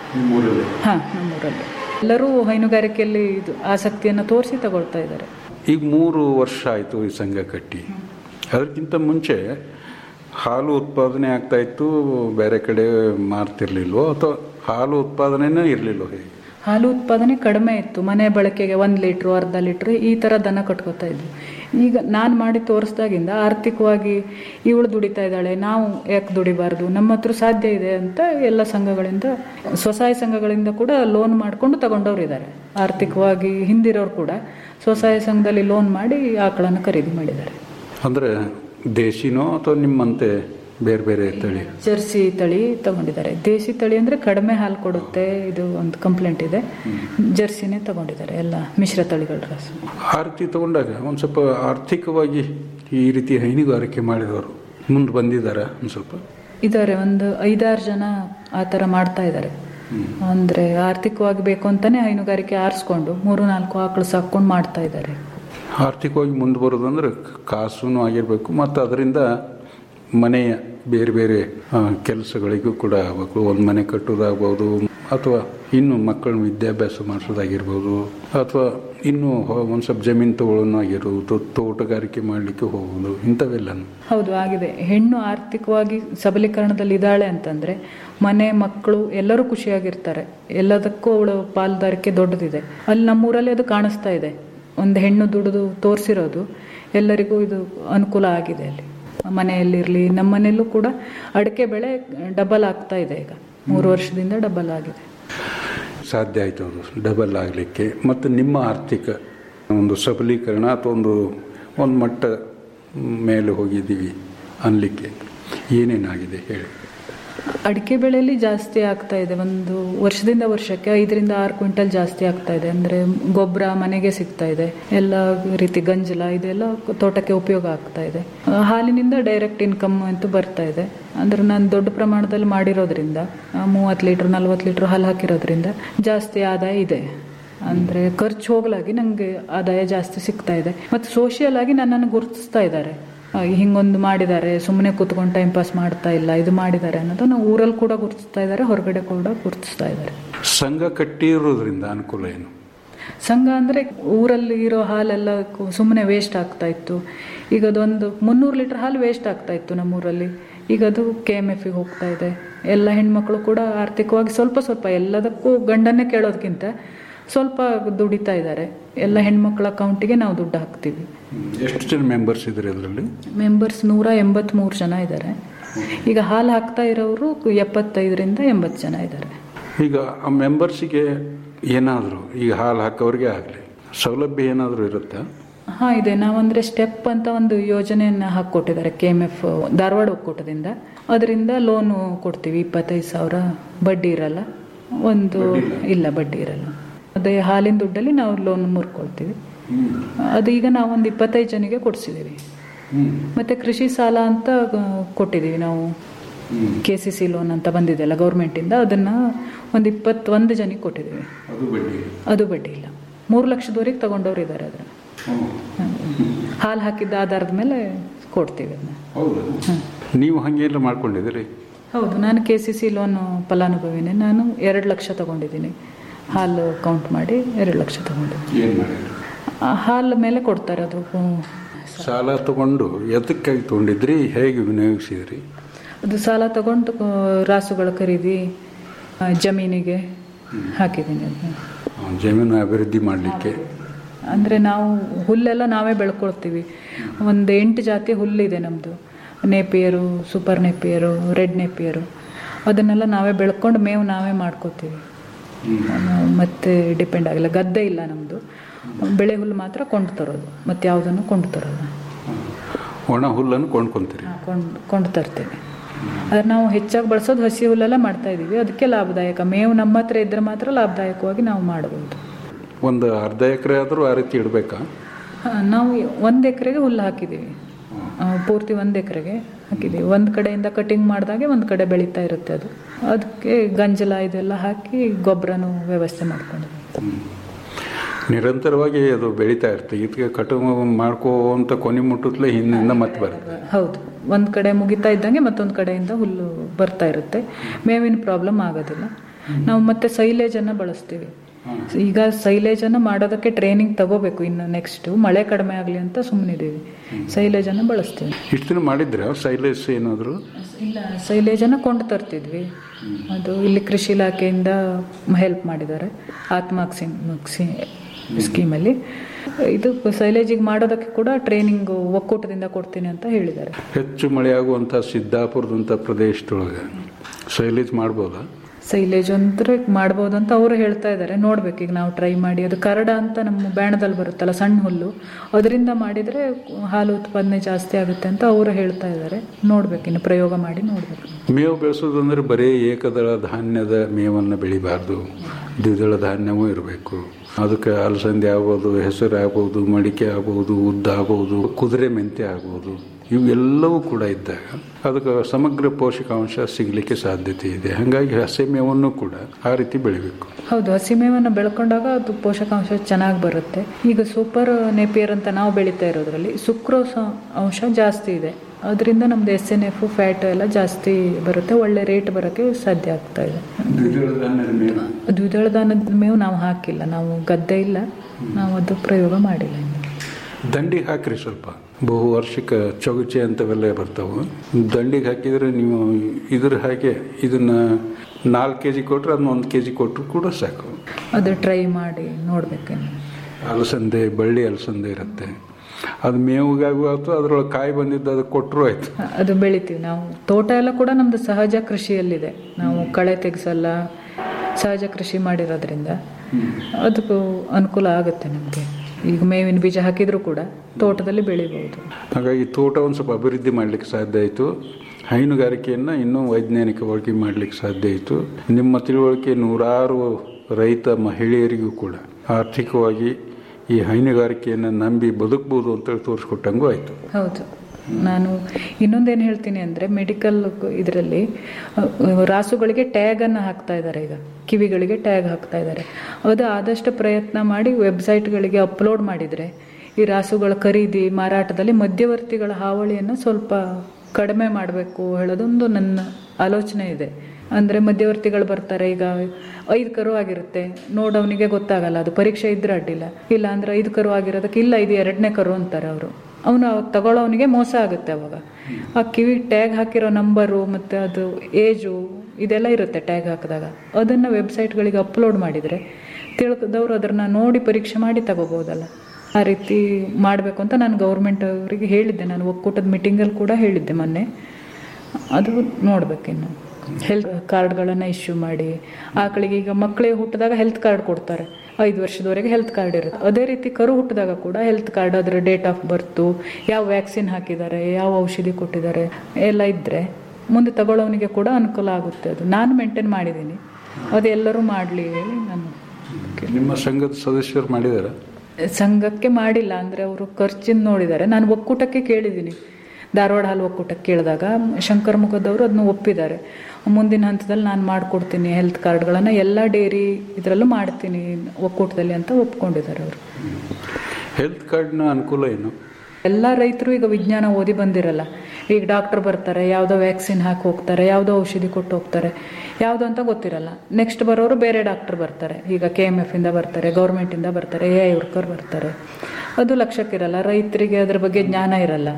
ಹಾಂ ನಮ್ಮೂರಲ್ಲಿ ಎಲ್ಲರೂ ಹೈನುಗಾರಿಕೆಯಲ್ಲಿ ಇದು ಆಸಕ್ತಿಯನ್ನು ತೋರಿಸಿ ತಗೊಳ್ತಾ ಇದ್ದಾರೆ ಈಗ ಮೂರು ವರ್ಷ ಆಯಿತು ಈ ಸಂಘ ಕಟ್ಟಿ ಅದಕ್ಕಿಂತ ಮುಂಚೆ ಹಾಲು ಉತ್ಪಾದನೆ ಆಗ್ತಾ ಇತ್ತು ಬೇರೆ ಕಡೆ ಮಾರ್ತಿರ್ಲಿಲ್ವೋ ಅಥವಾ ಹಾಲು ಉತ್ಪಾದನೆನೇ ಇರಲಿಲ್ವೋ ಹೇಗೆ ಹಾಲು ಉತ್ಪಾದನೆ ಕಡಿಮೆ ಇತ್ತು ಮನೆ ಬಳಕೆಗೆ ಒಂದು ಲೀಟ್ರು ಅರ್ಧ ಲೀಟ್ರು ಈ ಥರ ದನ ಕಟ್ಕೋತಾ ಇದ್ವಿ ಈಗ ನಾನು ಮಾಡಿ ತೋರಿಸ್ದಾಗಿಂದ ಆರ್ಥಿಕವಾಗಿ ಇವಳು ದುಡಿತಾ ಇದ್ದಾಳೆ ನಾವು ಯಾಕೆ ದುಡಿಬಾರ್ದು ನಮ್ಮ ಹತ್ರ ಸಾಧ್ಯ ಇದೆ ಅಂತ ಎಲ್ಲ ಸಂಘಗಳಿಂದ ಸ್ವಸಹಾಯ ಸಂಘಗಳಿಂದ ಕೂಡ ಲೋನ್ ಮಾಡಿಕೊಂಡು ತಗೊಂಡವ್ರು ಇದ್ದಾರೆ ಆರ್ಥಿಕವಾಗಿ ಹಿಂದಿರೋರು ಕೂಡ ಸ್ವಸಹಾಯ ಸಂಘದಲ್ಲಿ ಲೋನ್ ಮಾಡಿ ಆಕಳನ್ನು ಖರೀದಿ ಮಾಡಿದ್ದಾರೆ ಅಂದರೆ ದೇಶಿನೋ ಅಥವಾ ನಿಮ್ಮಂತೆ ಬೇರೆ ಬೇರೆ ತಳಿ ಜರ್ಸಿ ತಳಿ ತಗೊಂಡಿದ್ದಾರೆ ದೇಸಿ ತಳಿ ಅಂದರೆ ಕಡಿಮೆ ಹಾಲು ಕೊಡುತ್ತೆ ಇದು ಒಂದು ಕಂಪ್ಲೇಂಟ್ ಇದೆ ಜರ್ಸಿನೇ ತಗೊಂಡಿದ್ದಾರೆ ಎಲ್ಲ ಮಿಶ್ರ ತಳಿಗಳ ರಾಸು ಆ ರೀತಿ ತಗೊಂಡಾಗ ಒಂದು ಸ್ವಲ್ಪ ಆರ್ಥಿಕವಾಗಿ ಈ ರೀತಿ ಹೈನುಗಾರಿಕೆ ಮಾಡಿದವರು ಮುಂದೆ ಬಂದಿದ್ದಾರೆ ಒಂದು ಸ್ವಲ್ಪ ಇದ್ದಾರೆ ಒಂದು ಐದಾರು ಜನ ಆ ಥರ ಮಾಡ್ತಾ ಇದ್ದಾರೆ ಅಂದರೆ ಆರ್ಥಿಕವಾಗಿ ಬೇಕು ಅಂತಾನೆ ಹೈನುಗಾರಿಕೆ ಆರಿಸ್ಕೊಂಡು ಮೂರು ನಾಲ್ಕು ಆಕಳು ಸಾಕೊಂಡು ಮಾಡ್ತಾ ಇದ್ದಾರೆ ಆರ್ಥಿಕವಾಗಿ ಮುಂದೆ ಬರೋದಂದ್ರೆ ಕಾಸೂ ಆಗಿರಬೇಕು ಮತ್ತು ಅದರಿಂದ ಮನೆಯ ಬೇರೆ ಬೇರೆ ಆ, ಕೆಲಸಗಳಿಗೂ ಕೂಡ ಆಗಬೇಕು ಒಂದು ಮನೆ ಕಟ್ಟೋದಾಗ್ಬೋದು ಅಥವಾ ಇನ್ನು ಮಕ್ಕಳ ವಿದ್ಯಾಭ್ಯಾಸ ಮಾಡಿಸೋದಾಗಿರ್ಬೋದು ಅಥವಾ ಇನ್ನೂ ಹೊ- ಒಂದು ಸ್ವಲ್ಪ ಜಮೀನು ತಗೊಳ್ಳೋನಾಗಿರ್ಬೋದು ತೋಟಗಾರಿಕೆ ಮಾಡಲಿಕ್ಕೆ ಹೋಗೋದು ಇಂಥವೆಲ್ಲನೂ ಹೌದು ಆಗಿದೆ ಹೆಣ್ಣು ಆರ್ಥಿಕವಾಗಿ ಸಬಲೀಕರಣದಲ್ಲಿ ಇದ್ದಾಳೆ ಅಂತಂದ್ರೆ ಮನೆ ಮಕ್ಕಳು ಎಲ್ಲರೂ ಖುಷಿಯಾಗಿರ್ತಾರೆ ಎಲ್ಲದಕ್ಕೂ ಅವಳು ಪಾಲ್ದಾರಿಕೆ ದೊಡ್ಡದಿದೆ ಅಲ್ಲಿ ನಮ್ಮೂರಲ್ಲಿ ಅದು ಕಾಣಿಸ್ತಾ ಇದೆ ಒಂದು ಹೆಣ್ಣು ದುಡಿದು ತೋರಿಸಿರೋದು ಎಲ್ಲರಿಗೂ ಇದು ಅನುಕೂಲ ಆಗಿದೆ ಅಲ್ಲಿ ಮನೆಯಲ್ಲಿರಲಿ ನಮ್ಮ ಮನೆಯಲ್ಲೂ ಕೂಡ ಅಡಿಕೆ ಬೆಳೆ ಡಬಲ್ ಆಗ್ತಾ ಇದೆ ಈಗ ಮೂರು ವರ್ಷದಿಂದ ಡಬಲ್ ಆಗಿದೆ ಸಾಧ್ಯ ಆಯಿತು ಅದು ಡಬಲ್ ಆಗಲಿಕ್ಕೆ ಮತ್ತು ನಿಮ್ಮ ಆರ್ಥಿಕ ಒಂದು ಸಬಲೀಕರಣ ಅಥವಾ ಒಂದು ಒಂದು ಮಟ್ಟ ಮೇಲೆ ಹೋಗಿದ್ದೀವಿ ಅನ್ನಲಿಕ್ಕೆ ಏನೇನಾಗಿದೆ ಹೇಳಿ ಅಡಿಕೆ ಬೆಳೆಯಲ್ಲಿ ಜಾಸ್ತಿ ಆಗ್ತಾ ಇದೆ ಒಂದು ವರ್ಷದಿಂದ ವರ್ಷಕ್ಕೆ ಐದರಿಂದ ಆರು ಕ್ವಿಂಟಲ್ ಜಾಸ್ತಿ ಆಗ್ತಾ ಇದೆ ಅಂದ್ರೆ ಗೊಬ್ಬರ ಮನೆಗೆ ಸಿಗ್ತಾ ಇದೆ ಎಲ್ಲ ರೀತಿ ಗಂಜಲ ಇದೆಲ್ಲ ತೋಟಕ್ಕೆ ಉಪಯೋಗ ಆಗ್ತಾ ಇದೆ ಆ, ಹಾಲಿನಿಂದ ಡೈರೆಕ್ಟ್ ಇನ್ಕಮ್ ಅಂತೂ ಬರ್ತಾ ಇದೆ ಅಂದ್ರೆ ನಾನು ದೊಡ್ಡ ಪ್ರಮಾಣದಲ್ಲಿ ಮಾಡಿರೋದ್ರಿಂದ ಮೂವತ್ತು ಲೀಟ್ರ್ ನಲ್ವತ್ತು ಲೀಟ್ರ್ ಹಾಲು ಹಾಕಿರೋದ್ರಿಂದ ಜಾಸ್ತಿ ಆದಾಯ ಇದೆ ಅಂದ್ರೆ ಖರ್ಚು ಹೋಗ್ಲಾಗಿ ನಂಗೆ ಆದಾಯ ಜಾಸ್ತಿ ಸಿಗ್ತಾ ಇದೆ ಮತ್ತು ಸೋಷಿಯಲ್ ಆಗಿ ನನ್ನನ್ನು ಗುರುತಿಸ್ತಾ ಇದ್ದಾರೆ ಆ, ಹಿಂಗೊಂದು ಮಾಡಿದ್ದಾರೆ ಸುಮ್ಮನೆ ಕೂತ್ಕೊಂಡು ಟೈಮ್ ಪಾಸ್ ಮಾಡ್ತಾ ಇಲ್ಲ ಇದು ಮಾಡಿದ್ದಾರೆ ಅನ್ನೋದನ್ನ ಊರಲ್ಲಿ ಕೂಡ ಗುರುತಿಸ್ತಾ ಇದ್ದಾರೆ ಹೊರಗಡೆ ಕೂಡ ಗುರುತಿಸ್ತಾ ಇದ್ದಾರೆ ಸಂಘ ಕಟ್ಟಿರೋದ್ರಿಂದ ಅನುಕೂಲ ಏನು ಸಂಘ ಅಂದ್ರೆ ಊರಲ್ಲಿ ಇರೋ ಹಾಲೆಲ್ಲ ಸುಮ್ಮನೆ ವೇಸ್ಟ್ ಆಗ್ತಾ ಇತ್ತು ಈಗ ಅದೊಂದು ಮುನ್ನೂರು ಲೀಟರ್ ಹಾಲು ವೇಸ್ಟ್ ಆಗ್ತಾ ಇತ್ತು ನಮ್ಮೂರಲ್ಲಿ ಈಗ ಅದು ಕೆ ಎಮ್ ಎಫ್ಗೆ ಹೋಗ್ತಾ ಇದೆ ಎಲ್ಲ ಹೆಣ್ಮಕ್ಳು ಕೂಡ ಆರ್ಥಿಕವಾಗಿ ಸ್ವಲ್ಪ ಸ್ವಲ್ಪ ಎಲ್ಲದಕ್ಕೂ ಗಂಡನ್ನೇ ಕೇಳೋದಕ್ಕಿಂತ ಸ್ವಲ್ಪ ದುಡಿತಾ ಇದ್ದಾರೆ ಎಲ್ಲ ಹೆಣ್ಮಕ್ಳ ಅಕೌಂಟಿಗೆ ನಾವು ದುಡ್ಡು ಹಾಕ್ತೀವಿ ಎಷ್ಟು ಜನ ಮೆಂಬರ್ಸ್ ಇದ್ದಾರೆ ಅದರಲ್ಲಿ ಮೆಂಬರ್ಸ್ ನೂರ ಎಂಬತ್ಮೂರು ಜನ ಇದ್ದಾರೆ ಈಗ ಹಾಲು ಹಾಕ್ತಾ ಇರೋರು ಎಪ್ಪತ್ತೈದರಿಂದ ಎಂಬತ್ತು ಜನ ಇದ್ದಾರೆ ಈಗ ಆ ಮೆಂಬರ್ಸಿಗೆ ಏನಾದರೂ ಈಗ ಹಾಲು ಹಾಕೋರಿಗೆ ಆಗಲಿ ಸೌಲಭ್ಯ ಏನಾದರೂ ಇರುತ್ತಾ ಹಾ ಇದೆ ನಾವಂದ್ರೆ ಸ್ಟೆಪ್ ಅಂತ ಒಂದು ಯೋಜನೆಯನ್ನ ಹಾಕೊಟ್ಟಿದ್ದಾರೆ ಕೆ ಎಮ್ ಎಫ್ ಧಾರವಾಡ ಒಕ್ಕೂಟದಿಂದ ಅದರಿಂದ ಲೋನು ಕೊಡ್ತೀವಿ ಇಪ್ಪತ್ತೈದು ಸಾವಿರ ಬಡ್ಡಿ ಇರಲ್ಲ ಒಂದು ಇಲ್ಲ ಬಡ್ಡಿ ಇರಲ್ಲ ಅದೇ ಹಾಲಿನ ದುಡ್ಡಲ್ಲಿ ನಾವು ಲೋನ್ ಮುರ್ಕೊಳ್ತೀವಿ ಅದು ಈಗ ನಾವೊಂದು ಇಪ್ಪತ್ತೈದು ಜನಿಗೆ ಕೊಡಿಸಿದ್ದೀವಿ ಮತ್ತೆ ಕೃಷಿ ಸಾಲ ಅಂತ ಆ, ಕೊಟ್ಟಿದ್ದೀವಿ ನಾವು ಕೆ ಸಿ ಸಿ ಲೋನ್ ಅಂತ ಬಂದಿದೆಯಲ್ಲ ಗೌರ್ಮೆಂಟಿಂದ ಅದನ್ನ ಒಂದು ಇಪ್ಪತ್ತೊಂದು ಜನಿಗೆ ಕೊಟ್ಟಿದ್ದೀವಿ ಅದು ಬಡ್ಡಿ ಅದು ಬಡ್ಡಿ ಇಲ್ಲ ಮೂರು ಲಕ್ಷದವರೆಗೆ ತಗೊಂಡವ್ರು ಇದ್ದಾರೆ ಅದನ್ನು ಹಾಲು ಹಾಕಿದ್ದ ಆಧಾರದ ಮೇಲೆ ಕೊಡ್ತೀವಿ ಅದನ್ನ ಹೌದು ನೀವು ಹಾಗೆಲ್ಲ ಮಾಡ್ಕೊಂಡಿದ್ದೀರಿ ಹೌದು ನಾನು ಕೆ ಸಿ ಸಿ ಲೋನ್ ಫಲಾನುಭವಿನೇ ನಾನು ಎರಡು ಲಕ್ಷ ತಗೊಂಡಿದ್ದೀನಿ ಹಾಲು ಕೌಂಟ್ ಮಾಡಿ ಎರಡು ಲಕ್ಷ ತಗೊಂಡಿದ್ದೀನಿ ಏನು ಮಾಡಿದ್ರಿ ಆ ಹಾಲು ಮೇಲೆ ಕೊಡ್ತಾರೆ ಅದು ಹ್ಮ್. ಸಾಲ ತಗೊಂಡು ಎದಕ್ಕಾಗಿ ತಗೊಂಡಿದ್ರಿ ಹೇಗೆ ವಿನಿಯೋಗಿಸಿದ್ರಿ ಅದು ಸಾಲ ತಗೊಂಡು ಆ, ರಾಸುಗಳ ಖರೀದಿ ಆ, ಜಮೀನಿಗೆ ಹಾಕಿದ್ದೀನಿ ಅದನ್ನ ಆ, ಜಮೀನು ಅಭಿವೃದ್ಧಿ ಮಾಡಲಿಕ್ಕೆ ಅಂದರೆ ನಾವು ಹುಲ್ಲೆಲ್ಲ ನಾವೇ ಬೆಳ್ಕೊಳ್ತೀವಿ ಒಂದು ಎಂಟು ಜಾತಿ ಹುಲ್ಲಿದೆ ನಮ್ಮದು Napier super Napier red Napier ಅದನ್ನೆಲ್ಲ ನಾವೇ ಬೆಳ್ಕೊಂಡು ಮೇವು ನಾವೇ ಮಾಡ್ಕೋತೀವಿ ನಾವು ಮತ್ತೆ ಡಿಪೆಂಡ್ ಆಗಿಲ್ಲ ಗದ್ದೆ ಇಲ್ಲ ನಮ್ಮದು ಬೆಳೆ ಹುಲ್ಲು ಮಾತ್ರ ಕೊಂಡು ತರೋದು ಮತ್ತೆ ಯಾವುದನ್ನು ಕೊಂಡು ತರೋದು ಒಣ ಹುಲ್ಲನ್ನು ಕೊಂಡ್ಕೊಂತೀರಿ ಕೊಂಡು ಕೊಂಡು ತರ್ತೇವೆ ಆದರೆ ನಾವು ಹೆಚ್ಚಾಗಿ ಬಳಸೋದು ಹಸಿ ಹುಲ್ಲೆಲ್ಲ ಮಾಡ್ತಾ ಇದ್ದೀವಿ ಅದಕ್ಕೆ ಲಾಭದಾಯಕ ಮೇವು ನಮ್ಮ ಹತ್ರ ಇದ್ದರೆ ಮಾತ್ರ ಲಾಭದಾಯಕವಾಗಿ ನಾವು ಮಾಡ್ಬೋದು ಒಂದು ಅರ್ಧ ಎಕರೆ ಆದರೂ ಆ ರೀತಿ ಇಡಬೇಕಾ ಹಾ, ನಾವು ಒಂದು ಎಕರೆಗೆ ಹುಲ್ಲು ಹಾಕಿದ್ದೀವಿ ಆ, ಪೂರ್ತಿ ಒಂದು ಎಕರೆಗೆ ಹಾಕಿದ್ದೀವಿ ಒಂದು ಕಡೆಯಿಂದ ಕಟಿಂಗ್ ಮಾಡಿದಾಗೆ ಒಂದು ಕಡೆ ಬೆಳೀತಾ ಇರುತ್ತೆ ಅದು ಅದಕ್ಕೆ ಗಂಜಲ ಇದೆಲ್ಲ ಹಾಕಿ ಗೊಬ್ಬರನೂ ವ್ಯವಸ್ಥೆ ಮಾಡ್ಕೊಂಡಿದ್ದೀವಿ ನಿರಂತರವಾಗಿ ಅದು ಬೆಳೀತಾ ಇರುತ್ತೆ ಇದಕ್ಕೆ ಕಟು ಮಾಡ್ಕೋಂತ ಕೊನೆ ಮುಟ್ಟುತ್ತಲೇ ಹಿಂದಿಂದ ಮತ್ತೆ ಬರುತ್ತೆ ಹೌದು ಒಂದು ಕಡೆ ಮುಗಿತಾ ಇದ್ದಂಗೆ ಮತ್ತೊಂದು ಕಡೆಯಿಂದ ಹುಲ್ಲು ಬರ್ತಾ ಇರುತ್ತೆ ಮೇವಿನ ಪ್ರಾಬ್ಲಮ್ ಆಗೋದಿಲ್ಲ ನಾವು ಮತ್ತೆ ಸೈಲೇಜನ್ನು ಬಳಸ್ತೀವಿ ಈಗ ಸೈಲೇಜನ್ನು ಮಾಡೋದಕ್ಕೆ ಟ್ರೈನಿಂಗ್ ತಗೋಬೇಕು ಇನ್ನು ನೆಕ್ಸ್ಟ್ ಮಳೆ ಕಡಿಮೆ ಆಗಲಿ ಅಂತ ಸುಮ್ಮನಿದ್ದೀವಿ ಸೈಲೇಜನ್ನು ಬಳಸ್ತೀವಿ ಇಷ್ಟು ದಿನ ಮಾಡಿದ್ರೆ ಸೈಲೇಸ್ ಏನಾದರೂ ಇಲ್ಲ ಸೈಲೇಜನ್ನು ಕೊಂಡು ತರ್ತಿದ್ವಿ ಅದು ಇಲ್ಲಿ ಕೃಷಿ ಇಲಾಖೆಯಿಂದ ಹೆಲ್ಪ್ ಮಾಡಿದ್ದಾರೆ ಆತ್ಮಾಕ್ಸಿನ್ ಸ್ಕೀಮಲ್ಲಿ ಇದು ಸೈಲೇಜಿಗೆ ಮಾಡೋದಕ್ಕೆ ಕೂಡ ಟ್ರೈನಿಂಗ್ ಒಕ್ಕೂಟದಿಂದ ಕೊಡ್ತೀನಿ ಅಂತ ಹೇಳಿದ್ದಾರೆ ಹೆಚ್ಚು ಮಳೆಯಾಗುವಂಥ ಸಿದ್ದಾಪುರದಂಥ ಪ್ರದೇಶದೊಳಗೆ ಸೈಲೇಜ್ ಮಾಡ್ಬೋದಾ ಸೈಲೇಜ್ ಅಂದ್ರೆ ಮಾಡ್ಬೋದು ಅಂತ ಅವರು ಹೇಳ್ತಾ ಇದ್ದಾರೆ ನೋಡ್ಬೇಕು ಈಗ ನಾವು ಟ್ರೈ ಮಾಡಿ ಅದು ಕರಡ ಅಂತ ನಮ್ಮ ಬ್ಯಾಣದಲ್ಲಿ ಬರುತ್ತಲ್ಲ ಸಣ್ಣ ಹುಲ್ಲು ಅದರಿಂದ ಮಾಡಿದರೆ ಹಾಲು ಉತ್ಪಾದನೆ ಜಾಸ್ತಿ ಆಗುತ್ತೆ ಅಂತ ಅವರು ಹೇಳ್ತಾ ಇದ್ದಾರೆ ನೋಡ್ಬೇಕು ಇನ್ನು ಪ್ರಯೋಗ ಮಾಡಿ ನೋಡ್ಬೇಕು ಮೇವು ಬೆಳೆಸೋದಂದ್ರೆ ಬರೀ ಏಕದಳ ಧಾನ್ಯದ ಮೇವನ್ನು ಬೆಳಿಬಾರ್ದು ದ್ವಿದಳ ಧಾನ್ಯವೂ ಇರಬೇಕು ಅದಕ್ಕೆ ಅಲಸಂದೆ ಆಗ್ಬೋದು ಹೆಸರು ಆಗ್ಬೋದು ಮಡಿಕೆ ಆಗ್ಬೋದು ಉದ್ದ ಆಗ್ಬೋದು ಕುದುರೆ ಮೆಂತೆ ಆಗ್ಬೋದು ಇವೆಲ್ಲವೂ ಕೂಡ ಇದ್ದಾಗ ಅದಕ್ಕೆ ಸಮಗ್ರ ಪೋಷಕಾಂಶ ಸಿಗಲಿಕ್ಕೆ ಸಾಧ್ಯತೆ ಇದೆ ಹಾಗಾಗಿ ಹಸೆ ಮೇವನ್ನು ಕೂಡ ಆ ರೀತಿ ಬೆಳಿಬೇಕು ಹೌದು ಹಸಿಮೇವನ್ನು ಬೆಳ್ಕೊಂಡಾಗ ಅದು ಪೋಷಕಾಂಶ ಚೆನ್ನಾಗಿ ಬರುತ್ತೆ ಈಗ ಸೂಪರ್ ನೇಪಿಯರ್ ಅಂತ ನಾವು ಬೆಳೀತಾ ಇರೋದ್ರಲ್ಲಿ ಸುಕ್ರೋಸ್ ಅಂಶ ಜಾಸ್ತಿ ಇದೆ ಅದರಿಂದ ನಮ್ದು ಎಸ್ ಎನ್ ಎಫ್ ಫ್ಯಾಟ್ ಎಲ್ಲ ಜಾಸ್ತಿ ಬರುತ್ತೆ ಒಳ್ಳೆ ರೇಟ್ ಬರೋಕ್ಕೆ ಸಾಧ್ಯ ಆಗ್ತಾ ಇದೆ ದ್ವಿದಳ ಧಾನ್ಯದ ಮೇವು ನಾವು ಹಾಕಿಲ್ಲ ನಾವು ಗದ್ದೆ ಇಲ್ಲ ನಾವು ಅದು ಪ್ರಯೋಗ ಮಾಡಿಲ್ಲ ಇನ್ನು. ದಂಡಿಗೆ ಹಾಕ್ರಿ ಸ್ವಲ್ಪ ಬಹು ವರ್ಷಕ್ಕೆ ಚೊಗಚೆ ಅಂತವೆಲ್ಲ ಬರ್ತಾವೆ ದಂಡಿಗೆ ಹಾಕಿದರೆ ನೀವು ಇದ್ರ ಹಾಗೆ ಇದನ್ನ ನಾಲ್ಕು ಕೆ ಜಿ ಕೊಟ್ಟರೆ ಅದನ್ನ ಒಂದು ಕೆ ಜಿ ಕೊಟ್ಟರು ಕೂಡ ಸಾಕು ಅದು ಟ್ರೈ ಮಾಡಿ ನೋಡ್ಬೇಕಿನ್ನು ಅಲಸಂದೆ ಬಳ್ಳಿ ಅಲಸಂದೆ ಇರುತ್ತೆ ಅದು ಮೇವಿಗಾಗೂ ಆಯ್ತು ಅದರೊಳಗೆ ಕಾಯಿ ಬಂದಿದ್ದು ಅದಕ್ಕೆ ಕೊಟ್ಟರು ಆಯ್ತು ಅದು ಬೆಳಿತೀವಿ ನಾವು ತೋಟ ಎಲ್ಲ ಕೂಡ ನಮ್ದು ಸಹಜ ಕೃಷಿಯಲ್ಲಿದೆ ನಾವು ಕಳೆ ತೆಗೆಸಲ್ಲ ಸಹಜ ಕೃಷಿ ಮಾಡಿರೋದ್ರಿಂದ ಅದಕ್ಕೂ ಅನುಕೂಲ ಆಗುತ್ತೆ ನಮಗೆ ಈಗ ಮೇವಿನ ಬೀಜ ಹಾಕಿದ್ರು ಕೂಡ ತೋಟದಲ್ಲಿ ಬೆಳಿಬಹುದು ಹಾಗಾಗಿ ತೋಟ ಒಂದು ಸ್ವಲ್ಪ ಅಭಿವೃದ್ಧಿ ಮಾಡಲಿಕ್ಕೆ ಸಾಧ್ಯ ಆಯಿತು ಹೈನುಗಾರಿಕೆಯನ್ನು ಇನ್ನೂ ವೈಜ್ಞಾನಿಕವಾಗಿ ಮಾಡಲಿಕ್ಕೆ ಸಾಧ್ಯ ಆಯಿತು ನಿಮ್ಮ ತಿಳುವಳಿಕೆ ನೂರಾರು ರೈತ ಮಹಿಳೆಯರಿಗೂ ಕೂಡ ಆರ್ಥಿಕವಾಗಿ ಈ ಹೈನುಗಾರಿಕೆಯನ್ನು ನಂಬಿ ಬದುಕ್ಬೋದು ಅಂತೇಳಿ ತೋರಿಸ್ಕೊಟ್ಟಂಗೂ ಆಯಿತು ಹೌದು ನಾನು ಇನ್ನೊಂದೇನು ಹೇಳ್ತೀನಿ ಅಂದರೆ ಮೆಡಿಕಲ್ ಇದರಲ್ಲಿ ರಾಸುಗಳಿಗೆ ಟ್ಯಾಗನ್ನು ಹಾಕ್ತಾ ಇದ್ದಾರೆ ಈಗ ಕಿವಿಗಳಿಗೆ ಟ್ಯಾಗ್ ಹಾಕ್ತಾ ಇದ್ದಾರೆ ಅದು ಆದಷ್ಟು ಪ್ರಯತ್ನ ಮಾಡಿ ವೆಬ್ಸೈಟ್ಗಳಿಗೆ ಅಪ್ಲೋಡ್ ಮಾಡಿದರೆ ಈ ರಾಸುಗಳ ಖರೀದಿ ಮಾರಾಟದಲ್ಲಿ ಮಧ್ಯವರ್ತಿಗಳ ಹಾವಳಿಯನ್ನು ಸ್ವಲ್ಪ ಕಡಿಮೆ ಮಾಡಬೇಕು ಹೇಳೋದೊಂದು ನನ್ನ ಆಲೋಚನೆ ಇದೆ ಅಂದರೆ ಮಧ್ಯವರ್ತಿಗಳು ಬರ್ತಾರೆ ಈಗ ಐದು ಕರು ಆಗಿರುತ್ತೆ ನೋಡವನಿಗೆ ಗೊತ್ತಾಗಲ್ಲ ಅದು ಪರೀಕ್ಷೆ ಇದ್ರೆ ಅಡ್ಡಿಲ್ಲ ಇಲ್ಲ ಅಂದ್ರೆ ಐದು ಕರು ಆಗಿರೋದಕ್ಕೆ ಇಲ್ಲ ಇದು ಎರಡನೇ ಕರು ಅಂತಾರೆ ಅವರು ಅವನು ತಗೊಳ್ಳೋವನಿಗೆ ಮೋಸ ಆಗುತ್ತೆ ಅವಾಗ ಆ ಕಿವಿ ಟ್ಯಾಗ್ ಹಾಕಿರೋ ನಂಬರು ಮತ್ತು ಅದು ಏಜು ಇದೆಲ್ಲ ಇರುತ್ತೆ ಟ್ಯಾಗ್ ಹಾಕಿದಾಗ ಅದನ್ನು ವೆಬ್ಸೈಟ್ಗಳಿಗೆ ಅಪ್ಲೋಡ್ ಮಾಡಿದರೆ ತಿಳ್ದವ್ರು ಅದನ್ನು ನೋಡಿ ಪರೀಕ್ಷೆ ಮಾಡಿ ತಗೋಬೋದಲ್ಲ ಆ ರೀತಿ ಮಾಡಬೇಕು ಅಂತ ನಾನು ಗೌರ್ಮೆಂಟ್ ಅವರಿಗೆ ಹೇಳಿದ್ದೆ ನಾನು ಒಕ್ಕೂಟದ ಮೀಟಿಂಗಲ್ಲಿ ಕೂಡ ಹೇಳಿದ್ದೆ ಮೊನ್ನೆ ಅದು ನೋಡ್ಬೇಕಿನ್ನು ಹೆಲ್ತ್ ಕಾರ್ಡ್ಗಳನ್ನು ಇಶ್ಯೂ ಮಾಡಿ ಆಕಳಿಗೆ ಈಗ ಮಕ್ಕಳಿಗೆ ಹುಟ್ಟಿದಾಗ ಹೆಲ್ತ್ ಕಾರ್ಡ್ ಕೊಡ್ತಾರೆ ಐದು ವರ್ಷದವರೆಗೆ ಹೆಲ್ತ್ ಕಾರ್ಡ್ ಇರುತ್ತೆ ಅದೇ ರೀತಿ ಕರು ಹುಟ್ಟಿದಾಗ ಕೂಡ ಹೆಲ್ತ್ ಕಾರ್ಡ್ ಅದರ ಡೇಟ್ ಆಫ್ ಬರ್ತು ಯಾವ ವ್ಯಾಕ್ಸಿನ್ ಹಾಕಿದ್ದಾರೆ ಯಾವ ಔಷಧಿ ಕೊಟ್ಟಿದ್ದಾರೆ ಎಲ್ಲ ಇದ್ದರೆ ಮುಂದೆ ತಗೊಳ್ಳೋನಿಗೆ ಕೂಡ ಅನುಕೂಲ ಆಗುತ್ತೆ ಅದು ನಾನು ಮೇಂಟೈನ್ ಮಾಡಿದ್ದೀನಿ ಅದು ಎಲ್ಲರೂ ಮಾಡಲಿ ಹೇಳಿ ನಾನು ನಿಮ್ಮ ಸಂಘದ ಸದಸ್ಯರು ಮಾಡಿದಾರೆ ಸಂಘಕ್ಕೆ ಮಾಡಿಲ್ಲ ಅಂದರೆ ಅವರು ಖರ್ಚಿನ ನೋಡಿದ್ದಾರೆ ನಾನು ಒಕ್ಕೂಟಕ್ಕೆ ಕೇಳಿದ್ದೀನಿ ಧಾರವಾಡ ಹಾಲು ಒಕ್ಕೂಟಕ್ಕೆ ಕೇಳಿದಾಗ ಶಂಕರ್ ಮುಖದವರು ಅದನ್ನ ಒಪ್ಪಿದ್ದಾರೆ ಮುಂದಿನ ಹಂತದಲ್ಲಿ ನಾನು ಮಾಡಿಕೊಡ್ತೀನಿ ಹೆಲ್ತ್ ಕಾರ್ಡ್ಗಳನ್ನು ಎಲ್ಲ ಡೈರಿ ಇದರಲ್ಲೂ ಮಾಡ್ತೀನಿ ಒಕ್ಕೂಟದಲ್ಲಿ ಅಂತ ಒಪ್ಕೊಂಡಿದ್ದಾರೆ ಅವರು ಹೆಲ್ತ್ ಕಾರ್ಡ್ನ ಅನುಕೂಲ ಏನು ಎಲ್ಲ ರೈತರು ಈಗ ವಿಜ್ಞಾನ ಓದಿ ಬಂದಿರಲ್ಲ ಈಗ ಡಾಕ್ಟರ್ ಬರ್ತಾರೆ ಯಾವುದೋ ವ್ಯಾಕ್ಸಿನ್ ಹಾಕಿ ಹೋಗ್ತಾರೆ ಯಾವುದೋ ಔಷಧಿ ಕೊಟ್ಟು ಹೋಗ್ತಾರೆ ಯಾವುದು ಅಂತ ಗೊತ್ತಿರಲ್ಲ ನೆಕ್ಸ್ಟ್ ಬರೋರು ಬೇರೆ ಡಾಕ್ಟರ್ ಬರ್ತಾರೆ ಈಗ ಕೆ ಎಮ್ ಎಫ್ ಇಂದ ಬರ್ತಾರೆ ಗೌರ್ಮೆಂಟಿಂದ ಬರ್ತಾರೆ ಎ ಐ ವರ್ಕರ್ ಬರ್ತಾರೆ ಅದು ಲಕ್ಷಕ್ಕಿರಲ್ಲ ರೈತರಿಗೆ ಅದ್ರ ಬಗ್ಗೆ ಜ್ಞಾನ ಇರಲ್ಲ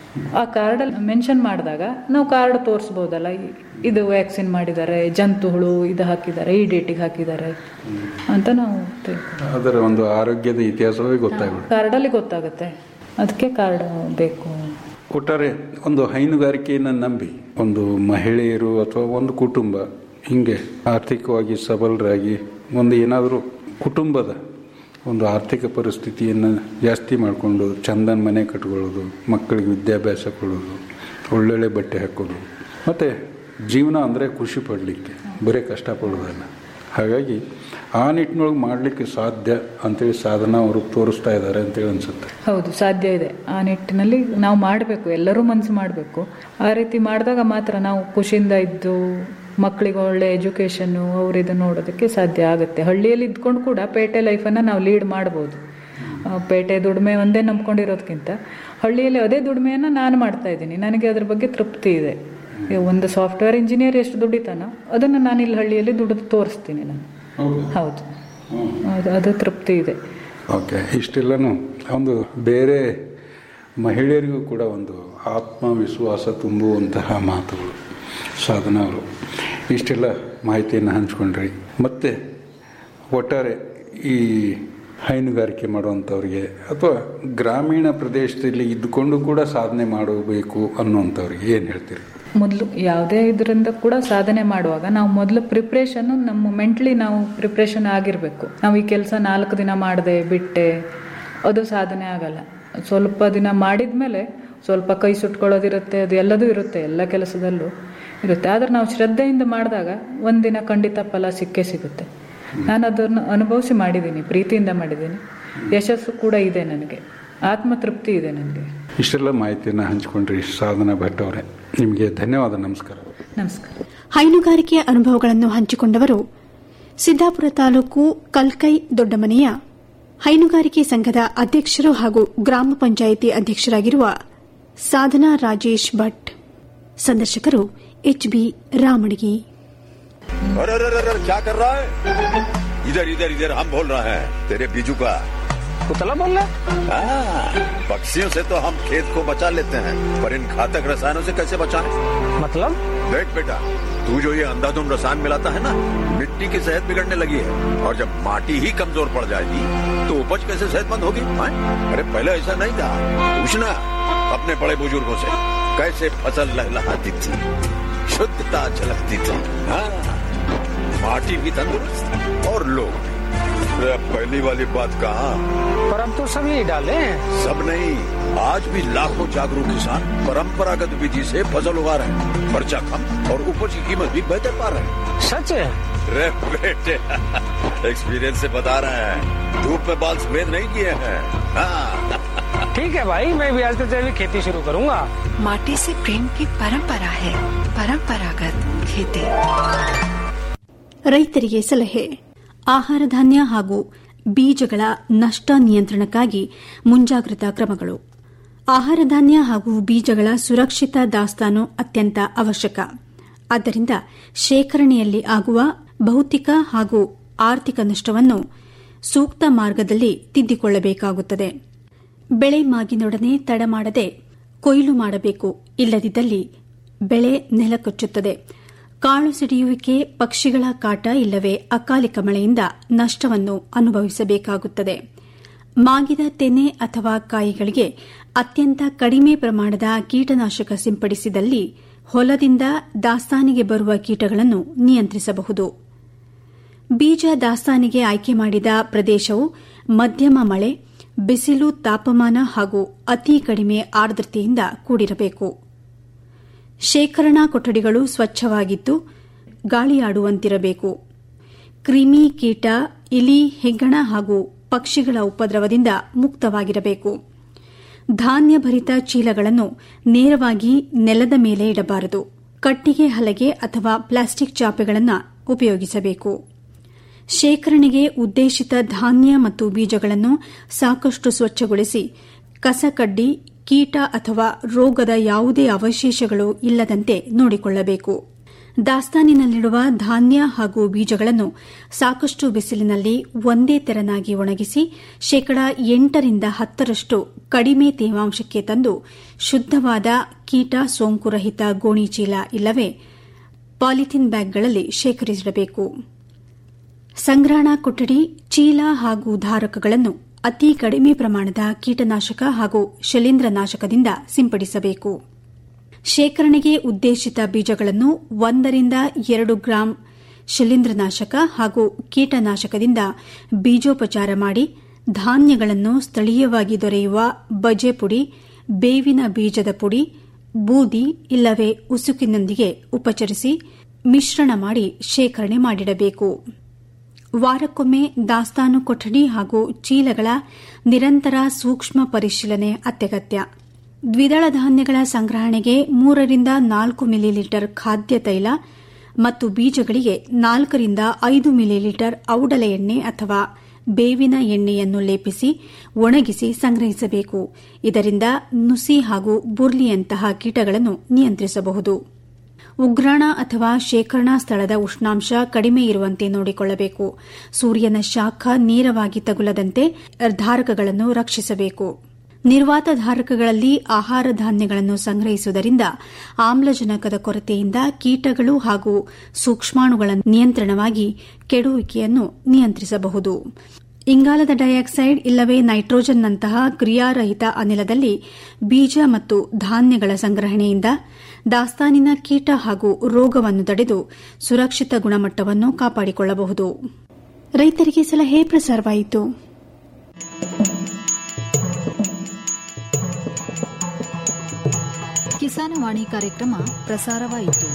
ಆ ಕಾರ್ಡಲ್ಲಿ ಮೆನ್ಷನ್ ಮಾಡಿದಾಗ ನಾವು ಕಾರ್ಡ್ ತೋರಿಸ್ಬೋದಲ್ಲ ಇ- ಇದು ವ್ಯಾಕ್ಸಿನ್ ಮಾಡಿದ್ದಾರೆ ಜಂತುಹುಳು ಇದು ಹಾಕಿದ್ದಾರೆ ಈ ಡೇಟಿಗೆ ಹಾಕಿದ್ದಾರೆ ಅಂತ ನಾವು ತಿಳ್ಕೊ ಅದರ ಒಂದು ಆರೋಗ್ಯದ ಇತಿಹಾಸವೇ ಗೊತ್ತಾಗ್ಬಿಡುತ್ತೆ ಕಾರ್ಡಲ್ಲಿ ಗೊತ್ತಾಗುತ್ತೆ ಅದಕ್ಕೆ ಕಾರ್ಡ್ ಬೇಕು ಒಟ್ಟಾರೆ ಒಂದು ಹೈನುಗಾರಿಕೆಯನ್ನು ನಂಬಿ ಒಂದು ಮಹಿಳೆಯರು ಅಥವಾ ಒಂದು ಕುಟುಂಬ ಹಿಂಗೆ ಆರ್ಥಿಕವಾಗಿ ಸಬಲರಾಗಿ ಒಂದು ಏನಾದರೂ ಕುಟುಂಬದ ಒಂದು ಆರ್ಥಿಕ ಪರಿಸ್ಥಿತಿಯನ್ನು ಜಾಸ್ತಿ ಮಾಡಿಕೊಂಡು ಚಂದನ ಮನೆ ಕಟ್ಕೊಳ್ಳೋದು ಮಕ್ಕಳಿಗೆ ವಿದ್ಯಾಭ್ಯಾಸ ಕೊಡೋದು ಒಳ್ಳೊಳ್ಳೆ ಬಟ್ಟೆ ಹಾಕೋದು ಮತ್ತು ಜೀವನ ಅಂದರೆ ಖುಷಿ ಪಡಲಿಕ್ಕೆ ಬರೀ ಕಷ್ಟಪಡೋದಲ್ಲ ಹಾಗಾಗಿ ಆ ನಿಟ್ಟಿನೊಳಗೆ ಮಾಡಲಿಕ್ಕೆ ಸಾಧ್ಯ ಅಂತೇಳಿ ಸಾಧನ ಅವರು ತೋರಿಸ್ತಾ ಇದ್ದಾರೆ ಅಂತೇಳಿ ಅನಿಸುತ್ತೆ ಹೌದು ಸಾಧ್ಯ ಇದೆ ಆ ನಿಟ್ಟಿನಲ್ಲಿ ನಾವು ಮಾಡಬೇಕು ಎಲ್ಲರೂ ಮನಸ್ಸು ಮಾಡಬೇಕು ಆ ರೀತಿ ಮಾಡಿದಾಗ ಮಾತ್ರ ನಾವು ಖುಷಿಯಿಂದ ಇದ್ದು ಮಕ್ಕಳಿಗೆ ಒಳ್ಳೆ ಎಜುಕೇಷನ್ನು ಅವ್ರು ಇದು ನೋಡೋದಕ್ಕೆ ಸಾಧ್ಯ ಆಗುತ್ತೆ ಹಳ್ಳಿಯಲ್ಲಿ ಇದ್ಕೊಂಡು ಕೂಡ ಪೇಟೆ ಲೈಫನ್ನು ನಾವು ಲೀಡ್ ಮಾಡ್ಬೋದು ಆ, ಪೇಟೆ ದುಡಿಮೆ ಒಂದೇ ನಂಬ್ಕೊಂಡಿರೋದಕ್ಕಿಂತ ಹಳ್ಳಿಯಲ್ಲಿ ಅದೇ ದುಡಿಮೆಯನ್ನು ನಾನು ಮಾಡ್ತಾ ಇದ್ದೀನಿ ನನಗೆ ಅದ್ರ ಬಗ್ಗೆ ತೃಪ್ತಿ ಇದೆ ಈಗ ಒಂದು ಸಾಫ್ಟ್ವೇರ್ ಇಂಜಿನಿಯರ್ ಎಷ್ಟು ದುಡಿತಾನೋ ಅದನ್ನು ನಾನು ಇಲ್ಲಿ ಹಳ್ಳಿಯಲ್ಲಿ ದುಡಿದು ತೋರಿಸ್ತೀನಿ ನಾನು ಹೌದು ಅದು ಅದು ತೃಪ್ತಿ ಇದೆ ಓಕೆ ಇಷ್ಟೆಲ್ಲನೂ ಒಂದು ಬೇರೆ ಮಹಿಳೆಯರಿಗೂ ಕೂಡ ಒಂದು ಆತ್ಮವಿಶ್ವಾಸ ತುಂಬುವಂತಹ ಮಾತುಗಳು ಸಾಧನಗಳು ಇಷ್ಟೆಲ್ಲ ಮಾಹಿತಿಯನ್ನು ಹಂಚ್ಕೊಂಡ್ರಿ ಮತ್ತು ಒಟ್ಟಾರೆ ಈ ಹೈನುಗಾರಿಕೆ ಮಾಡುವಂಥವ್ರಿಗೆ ಅಥವಾ ಗ್ರಾಮೀಣ ಪ್ರದೇಶದಲ್ಲಿ ಇದ್ದುಕೊಂಡು ಕೂಡ ಸಾಧನೆ ಮಾಡಬೇಕು ಅನ್ನುವಂಥವ್ರಿಗೆ ಏನು ಹೇಳ್ತೀರಿ ಮೊದಲು ಯಾವುದೇ ಇದರಿಂದ ಕೂಡ ಸಾಧನೆ ಮಾಡುವಾಗ ನಾವು ಮೊದಲು ಪ್ರಿಪ್ರೇಷನ್ ನಮ್ಮ ಮೆಂಟ್ಲಿ ನಾವು ಪ್ರಿಪ್ರೇಷನ್ ಆಗಿರಬೇಕು ನಾವು ಈ ಕೆಲಸ ನಾಲ್ಕು ದಿನ ಮಾಡಿದೆ ಬಿಟ್ಟೆ ಅದು ಸಾಧನೆ ಆಗಲ್ಲ ಸ್ವಲ್ಪ ದಿನ ಮಾಡಿದ ಮೇಲೆ ಸ್ವಲ್ಪ ಕೈ ಸುಟ್ಕೊಳ್ಳೋದಿರುತ್ತೆ ಅದು ಎಲ್ಲದೂ ಇರುತ್ತೆ ಎಲ್ಲ ಕೆಲಸದಲ್ಲೂ ಇರುತ್ತೆ ಆದರೆ ನಾವು ಶ್ರದ್ಧೆಯಿಂದ ಮಾಡಿದಾಗ ಒಂದಿನ ಖಂಡಿತ ಫಲ ಸಿಕ್ಕೇ ಸಿಗುತ್ತೆ ನಾನು ಅದನ್ನು ಅನುಭವಿಸಿ ಮಾಡಿದ್ದೀನಿ ಪ್ರೀತಿಯಿಂದ ಮಾಡಿದ್ದೀನಿ ಯಶಸ್ಸು ಕೂಡ ಇದೆ ನನಗೆ ಆತ್ಮತೃಪ್ತಿ ಇದೆ ನನಗೆ ಇಷ್ಟೆಲ್ಲ ಮಾಹಿತಿಯನ್ನು ಹಂಚ್ಕೊಂಡ್ರಿ ಸಾಧನಾ ಭಟ್ ಅವರೇ ನಿಮಗೆ ಧನ್ಯವಾದ ನಮಸ್ಕಾರ ನಮಸ್ಕಾರ ಹೈನುಗಾರಿಕೆಯ ಅನುಭವಗಳನ್ನು ಹಂಚಿಕೊಂಡವರು ಸಿದ್ದಾಪುರ ತಾಲೂಕು ಕಲ್ಕೈ ದೊಡ್ಡಮನೆಯ ಹೈನುಗಾರಿಕೆ ಸಂಘದ ಅಧ್ಯಕ್ಷರು ಹಾಗೂ ಗ್ರಾಮ ಪಂಚಾಯಿತಿ ಅಧ್ಯಕ್ಷರಾಗಿರುವ ಸಾಧನಾ ರಾಜೇಶ್ ಭಟ್ ಸಂದರ್ಶಕರು ಎಚ್ಬಿ ರಾಮಣಗಿ अरे अरे अरे अरे, क्या कर रहा है इधर इधर इधर हम बोल रहे हैं तेरे बीजू का कुतला बोल रहा हाँ, पक्षियों से तो हम खेत को बचा लेते हैं पर इन घातक रसायनों से कैसे बचाएं? मतलब देख बेटा तू जो ये अंधाधुंध रसायन मिलाता है ना मिट्टी की सेहत बिगड़ने लगी है और जब माटी ही कमजोर पड़ जाएगी तो उपज कैसे सेहतमंद होगी हाँ? अरे पहले ऐसा नहीं था पूछना अपने बड़े बुजुर्गों से कैसे फसल लहलहाती थी शुद्धता झलकती थी हाँ, माटी भी तंदुरुस्त और लोग भी अरे अब पहली वाली बात कहा पर अब तो सब यही डाले हैं सब नहीं आज भी लाखों जागरूक किसान परंपरागत विधि से फसल उगा रहे हैं खर्चा कम और उपज की कीमत भी बेहतर पा रहे हैं सच है रे बेटे एक्सपीरियंस से बता रहे हैं धूप में बाल सफेद नहीं किए हैं हाँ ठीक है भाई मैं भी आज से जैविक खेती शुरू करूंगा माटी से प्रेम की परंपरा है परंपरागत खेती ರೈತರಿಗೆ ಸಲಹೆ ಆಹಾರ ಧಾನ್ಯ ಹಾಗೂ ಬೀಜಗಳ ನಷ್ಟ ನಿಯಂತ್ರಣಕ್ಕಾಗಿ ಮುಂಜಾಗ್ರತಾ ಕ್ರಮಗಳು ಆಹಾರ ಧಾನ್ಯ ಹಾಗೂ ಬೀಜಗಳ ಸುರಕ್ಷಿತ ದಾಸ್ತಾನು ಅತ್ಯಂತ ಅವಶ್ಯಕ ಆದ್ದರಿಂದ ಶೇಖರಣೆಯಲ್ಲಿ ಆಗುವ ಭೌತಿಕ ಹಾಗೂ ಆರ್ಥಿಕ ನಷ್ಟವನ್ನು ಸೂಕ್ತ ಮಾರ್ಗದಲ್ಲಿ ತಿದ್ದಿಕೊಳ್ಳಬೇಕಾಗುತ್ತದೆ ಬೆಳೆ ಮಾಗಿನೊಡನೆ ತಡ ಮಾಡದೆ ಕೊಯ್ಲು ಮಾಡಬೇಕು ಇಲ್ಲದಿದ್ದಲ್ಲಿ ಬೆಳೆ ನೆಲಕಚ್ಚುತ್ತದೆ ಕಾಳು ಸಿಡಿಯುವಿಕೆ ಪಕ್ಷಿಗಳ ಕಾಟ ಇಲ್ಲವೇ ಅಕಾಲಿಕ ಮಳೆಯಿಂದ ನಷ್ಟವನ್ನು ಅನುಭವಿಸಬೇಕಾಗುತ್ತದೆ ಮಾಗಿದ ತೆನೆ ಅಥವಾ ಕಾಯಿಗಳಿಗೆ ಅತ್ಯಂತ ಕಡಿಮೆ ಪ್ರಮಾಣದ ಕೀಟನಾಶಕ ಸಿಂಪಡಿಸಿದಲ್ಲಿ ಹೊಲದಿಂದ ದಾಸ್ತಾನಿಗೆ ಬರುವ ಕೀಟಗಳನ್ನು ನಿಯಂತ್ರಿಸಬಹುದು ಬೀಜ ದಾಸ್ತಾನಿಗೆ ಆಯ್ಕೆ ಮಾಡಿದ ಪ್ರದೇಶವು ಮಧ್ಯಮ ಮಳೆ ಬಿಸಿಲು ತಾಪಮಾನ ಹಾಗೂ ಅತಿ ಕಡಿಮೆ ಆರ್ದ್ರತೆಯಿಂದ ಕೂಡಿರಬೇಕು ಶೇಖರಣಾ ಕೊಠಡಿಗಳು ಸ್ವಚ್ಛವಾಗಿದ್ದು ಗಾಳಿಯಾಡುವಂತಿರಬೇಕು ಕ್ರಿಮಿ ಕೀಟ ಇಲಿ ಹೆಗ್ಗಣ ಹಾಗೂ ಪಕ್ಷಿಗಳ ಉಪದ್ರವದಿಂದ ಮುಕ್ತವಾಗಿರಬೇಕು ಧಾನ್ಯ ಭರಿತ ಚೀಲಗಳನ್ನು ನೇರವಾಗಿ ನೆಲದ ಮೇಲೆ ಇಡಬಾರದು ಕಟ್ಟಿಗೆ ಹಲಗೆ ಅಥವಾ ಪ್ಲಾಸ್ಟಿಕ್ ಚಾಪೆಗಳನ್ನು ಉಪಯೋಗಿಸಬೇಕು ಶೇಖರಣೆಗೆ ಉದ್ದೇಶಿತ ಧಾನ್ಯ ಮತ್ತು ಬೀಜಗಳನ್ನು ಸಾಕಷ್ಟು ಸ್ವಚ್ಛಗೊಳಿಸಿ ಕಸಕಡ್ಡಿ ಕೀಟ ಅಥವಾ ರೋಗದ ಯಾವುದೇ ಅವಶೇಷಗಳು ಇಲ್ಲದಂತೆ ನೋಡಿಕೊಳ್ಳಬೇಕು ದಾಸ್ತಾನಿನಲ್ಲಿಡುವ ಧಾನ್ಯ ಹಾಗೂ ಬೀಜಗಳನ್ನು ಸಾಕಷ್ಟು ಬಿಸಿಲಿನಲ್ಲಿ ಒಂದೇ ತೆರನಾಗಿ ಒಣಗಿಸಿ ಶೇಕಡಾ ಎಂಟರಿಂದ ಹತ್ತರಷ್ಟು ಕಡಿಮೆ ತೇವಾಂಶಕ್ಕೆ ತಂದು ಶುದ್ದವಾದ ಕೀಟ ಸೋಂಕುರಹಿತ ಗೋಣಿಚೀಲ ಇಲ್ಲವೇ ಪಾಲಿಥಿನ್ ಬ್ಯಾಗ್ಗಳಲ್ಲಿ ಶೇಖರಿಸಿಡಬೇಕು ಸಂಗ್ರಹಣಾ ಕೊಠಡಿ ಚೀಲ ಹಾಗೂ ಧಾರಕಗಳನ್ನು ಅತಿ ಕಡಿಮೆ ಪ್ರಮಾಣದ ಕೀಟನಾಶಕ ಹಾಗೂ ಶಿಲೀಂಧ್ರನಾಶಕದಿಂದ ಸಿಂಪಡಿಸಬೇಕು ಶೇಖರಣೆಗೆ ಉದ್ದೇಶಿತ ಬೀಜಗಳನ್ನು ಒಂದರಿಂದ ಎರಡು ಗ್ರಾಂ ಶಿಲೀಂಧ್ರನಾಶಕ ಹಾಗೂ ಕೀಟನಾಶಕದಿಂದ ಬೀಜೋಪಚಾರ ಮಾಡಿ ಧಾನ್ಯಗಳನ್ನು ಸ್ಥಳೀಯವಾಗಿ ದೊರೆಯುವ ಬಜೆ ಪುಡಿ ಬೇವಿನ ಬೀಜದ ಪುಡಿ ಬೂದಿ ಇಲ್ಲವೇ ಉಸುಕಿನೊಂದಿಗೆ ಉಪಚರಿಸಿ ಮಿಶ್ರಣ ಮಾಡಿ ಶೇಖರಣೆ ಮಾಡಿಡಬೇಕು ವಾರಕ್ಕೊಮ್ಮೆ ದಾಸ್ತಾನು ಕೊಠಡಿ ಹಾಗೂ ಚೀಲಗಳ ನಿರಂತರ ಸೂಕ್ಷ್ಮ ಪರಿಶೀಲನೆ ಅತ್ಯಗತ್ಯ ದ್ವಿದಳ ಧಾನ್ಯಗಳ ಸಂಗ್ರಹಣೆಗೆ ಮೂರರಿಂದ ನಾಲ್ಕು ಮಿಲಿಲೀಟರ್ ಖಾದ್ಯ ತೈಲ ಮತ್ತು ಬೀಜಗಳಿಗೆ ನಾಲ್ಕರಿಂದ ಐದು ಮಿಲಿಲೀಟರ್ ಔಡಲ ಎಣ್ಣೆ ಅಥವಾ ಬೇವಿನ ಎಣ್ಣೆಯನ್ನು ಲೇಪಿಸಿ ಒಣಗಿಸಿ ಸಂಗ್ರಹಿಸಬೇಕು ಇದರಿಂದ ನುಸಿ ಹಾಗೂ ಬುರ್ಲಿಯಂತಹ ಕೀಟಗಳನ್ನು ನಿಯಂತ್ರಿಸಬಹುದು ಉಗ್ರಾಣ ಅಥವಾ ಶೇಖರಣಾ ಸ್ಥಳದ ಉಷ್ಣಾಂಶ ಕಡಿಮೆ ಇರುವಂತೆ ನೋಡಿಕೊಳ್ಳಬೇಕು ಸೂರ್ಯನ ಶಾಖ ನೇರವಾಗಿ ತಗುಲದಂತೆ ಧಾರಕಗಳನ್ನು ರಕ್ಷಿಸಬೇಕು ನಿರ್ವಾತ ಧಾರಕಗಳಲ್ಲಿ ಆಹಾರ ಧಾನ್ಯಗಳನ್ನು ಸಂಗ್ರಹಿಸುವುದರಿಂದ ಆಮ್ಲಜನಕದ ಕೊರತೆಯಿಂದ ಕೀಟಗಳು ಹಾಗೂ ಸೂಕ್ಷ್ಮಾಣುಗಳ ನಿಯಂತ್ರಣವಾಗಿ ಕೆಡುವಿಕೆಯನ್ನು ನಿಯಂತ್ರಿಸಬಹುದು ಇಂಗಾಲದ ಡೈಆಕ್ಸೈಡ್ ಇಲ್ಲವೇ ನೈಟ್ರೋಜನ್ನಂತಹ ಕ್ರಿಯಾರಹಿತ ಅನಿಲದಲ್ಲಿ ಬೀಜ ಮತ್ತು ಧಾನ್ಯಗಳ ಸಂಗ್ರಹಣೆಯಿಂದ ದಾಸ್ತಾನಿನ ಕೀಟ ಹಾಗೂ ರೋಗವನ್ನು ತಡೆದು ಸುರಕ್ಷಿತ ಗುಣಮಟ್ಟವನ್ನು ಕಾಪಾಡಿಕೊಳ್ಳಬಹುದು ರೈತರಿಗೆ ಸಲಹೆ ಪ್ರಸಾರವಾಯಿತು ಕಿಸಾನವಾಣಿ ಕಾರ್ಯಕ್ರಮ ಪ್ರಸಾರವಾಯಿತು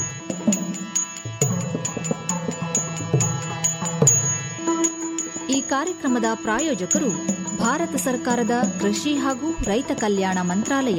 ಈ ಕಾರ್ಯಕ್ರಮದ ಪ್ರಾಯೋಜಕರು ಭಾರತ ಸರ್ಕಾರದ ಕೃಷಿ ಹಾಗೂ ರೈತ ಕಲ್ಯಾಣ ಮಂತ್ರಾಲಯ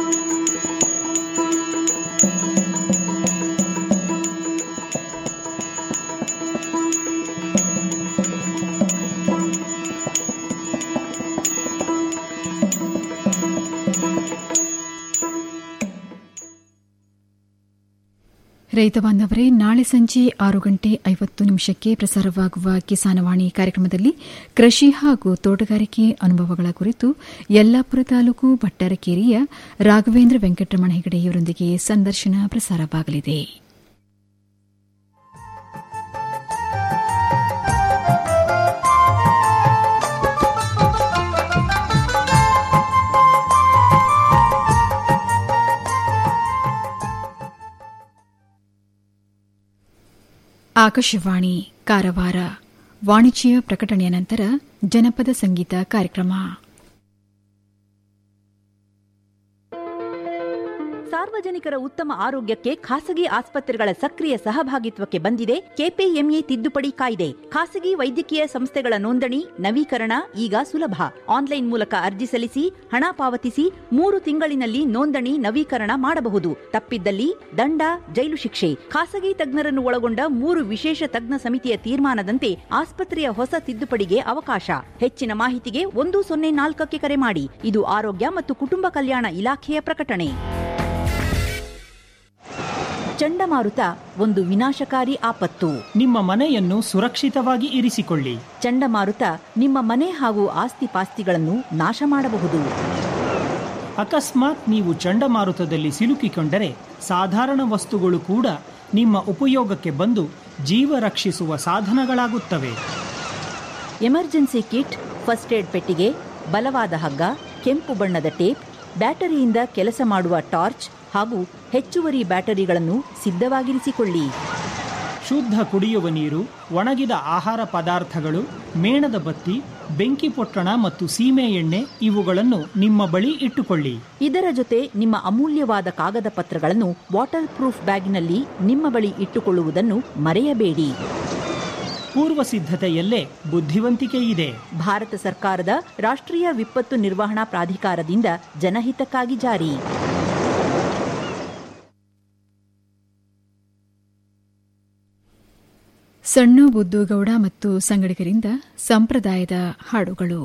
ರೈತ ಬಾಂಧವರೇ ನಾಳೆ ಸಂಜೆ ಆರು ಗಂಟೆ ಐವತ್ತು ನಿಮಿಷಕ್ಕೆ ಪ್ರಸಾರವಾಗುವ ಕಿಸಾನವಾಣಿ ಕಾರ್ಯಕ್ರಮದಲ್ಲಿ ಕೃಷಿ ಹಾಗೂ ತೋಟಗಾರಿಕೆ ಅನುಭವಗಳ ಕುರಿತು ಯಲ್ಲಾಪುರ ತಾಲೂಕು ಭಟ್ಟರಕೇರಿಯ ರಾಘವೇಂದ್ರ ವೆಂಕಟರಮಣ ಹೆಗಡೆಯವರೊಂದಿಗೆ ಸಂದರ್ಶನ ಪ್ರಸಾರವಾಗಲಿದೆ ಆಕಾಶವಾಣಿ ಕಾರವಾರ ವಾಣಿಜ್ಯ ಪ್ರಕಟಣೆಯ ನಂತರ ಜನಪದ ಸಂಗೀತ ಕಾರ್ಯಕ್ರಮ ಸಾರ್ವಜನಿಕರ ಉತ್ತಮ ಆರೋಗ್ಯಕ್ಕೆ ಖಾಸಗಿ ಆಸ್ಪತ್ರೆಗಳ ಸಕ್ರಿಯ ಸಹಭಾಗಿತ್ವಕ್ಕೆ ಬಂದಿದೆ ಕೆಪಿಎಂಇ ತಿದ್ದುಪಡಿ ಕಾಯ್ದೆ ಖಾಸಗಿ ವೈದ್ಯಕೀಯ ಸಂಸ್ಥೆಗಳ ನೋಂದಣಿ ನವೀಕರಣ ಈಗ ಸುಲಭ ಆನ್ಲೈನ್ ಮೂಲಕ ಅರ್ಜಿ ಸಲ್ಲಿಸಿ ಹಣ ಪಾವತಿಸಿ ಮೂರು ತಿಂಗಳಿನಲ್ಲಿ ನೋಂದಣಿ ನವೀಕರಣ ಮಾಡಬಹುದು ತಪ್ಪಿದ್ದಲ್ಲಿ ದಂಡ ಜೈಲು ಶಿಕ್ಷೆ ಖಾಸಗಿ ತಜ್ಞರನ್ನು ಒಳಗೊಂಡ ಮೂರು ವಿಶೇಷ ತಜ್ಞ ಸಮಿತಿಯ ತೀರ್ಮಾನದಂತೆ ಆಸ್ಪತ್ರೆಯ ಹೊಸ ತಿದ್ದುಪಡಿಗೆ ಅವಕಾಶ ಹೆಚ್ಚಿನ ಮಾಹಿತಿಗೆ ಒಂದು ಸೊನ್ನೆ ನಾಲ್ಕಕ್ಕೆ ಕರೆ ಮಾಡಿ ಇದು ಆರೋಗ್ಯ ಮತ್ತು ಕುಟುಂಬ ಕಲ್ಯಾಣ ಇಲಾಖೆಯ ಪ್ರಕಟಣೆ ಚಂಡಮಾರುತ ಒಂದು ವಿನಾಶಕಾರಿ ಆಪತ್ತು ನಿಮ್ಮ ಮನೆಯನ್ನು ಸುರಕ್ಷಿತವಾಗಿ ಇರಿಸಿಕೊಳ್ಳಿ ಚಂಡಮಾರುತ ನಿಮ್ಮ ಮನೆ ಹಾಗೂ ಆಸ್ತಿ ಪಾಸ್ತಿಗಳನ್ನು ನಾಶ ಮಾಡಬಹುದು ಅಕಸ್ಮಾತ್ ನೀವು ಚಂಡಮಾರುತದಲ್ಲಿ ಸಿಲುಕಿಕೊಂಡರೆ ಸಾಧಾರಣ ವಸ್ತುಗಳು ಕೂಡ ನಿಮ್ಮ ಉಪಯೋಗಕ್ಕೆ ಬಂದು ಜೀವ ರಕ್ಷಿಸುವ ಸಾಧನಗಳಾಗುತ್ತವೆ ಎಮರ್ಜೆನ್ಸಿ ಕಿಟ್ ಫಸ್ಟ್ ಏಡ್ ಪೆಟ್ಟಿಗೆ ಬಲವಾದ ಹಗ್ಗ ಕೆಂಪು ಬಣ್ಣದ ಟೇಪ್ ಬ್ಯಾಟರಿಯಿಂದ ಕೆಲಸ ಮಾಡುವ ಟಾರ್ಚ್ ಹಾಗೂ ಹೆಚ್ಚುವರಿ ಬ್ಯಾಟರಿಗಳನ್ನು ಸಿದ್ಧವಾಗಿರಿಸಿಕೊಳ್ಳಿ ಶುದ್ಧ ಕುಡಿಯುವ ನೀರು ಒಣಗಿದ ಆಹಾರ ಪದಾರ್ಥಗಳು ಮೇಣದ ಬತ್ತಿ ಬೆಂಕಿ ಪೊಟ್ಟಣ ಮತ್ತು ಸೀಮೆ ಎಣ್ಣೆ ಇವುಗಳನ್ನು ನಿಮ್ಮ ಬಳಿ ಇಟ್ಟುಕೊಳ್ಳಿ ಇದರ ಜೊತೆ ನಿಮ್ಮ ಅಮೂಲ್ಯವಾದ ಕಾಗದ ಪತ್ರಗಳನ್ನು ವಾಟರ್ ಪ್ರೂಫ್ ಬ್ಯಾಗ್ನಲ್ಲಿ ನಿಮ್ಮ ಬಳಿ ಇಟ್ಟುಕೊಳ್ಳುವುದನ್ನು ಮರೆಯಬೇಡಿ ಪೂರ್ವ ಸಿದ್ಧತೆಯಲ್ಲೇ ಬುದ್ಧಿವಂತಿಕೆ ಇದೆ ಭಾರತ ಸರ್ಕಾರದ ರಾಷ್ಟ್ರೀಯ ವಿಪತ್ತು ನಿರ್ವಹಣಾ ಪ್ರಾಧಿಕಾರದಿಂದ ಜನಹಿತಕ್ಕಾಗಿ ಜಾರಿ ಸಣ್ಣ ಬುದ್ದುಗೌಡ ಮತ್ತು ಸಂಗಡಿಗರಿಂದ ಸಂಪ್ರದಾಯದ ಹಾಡುಗಳು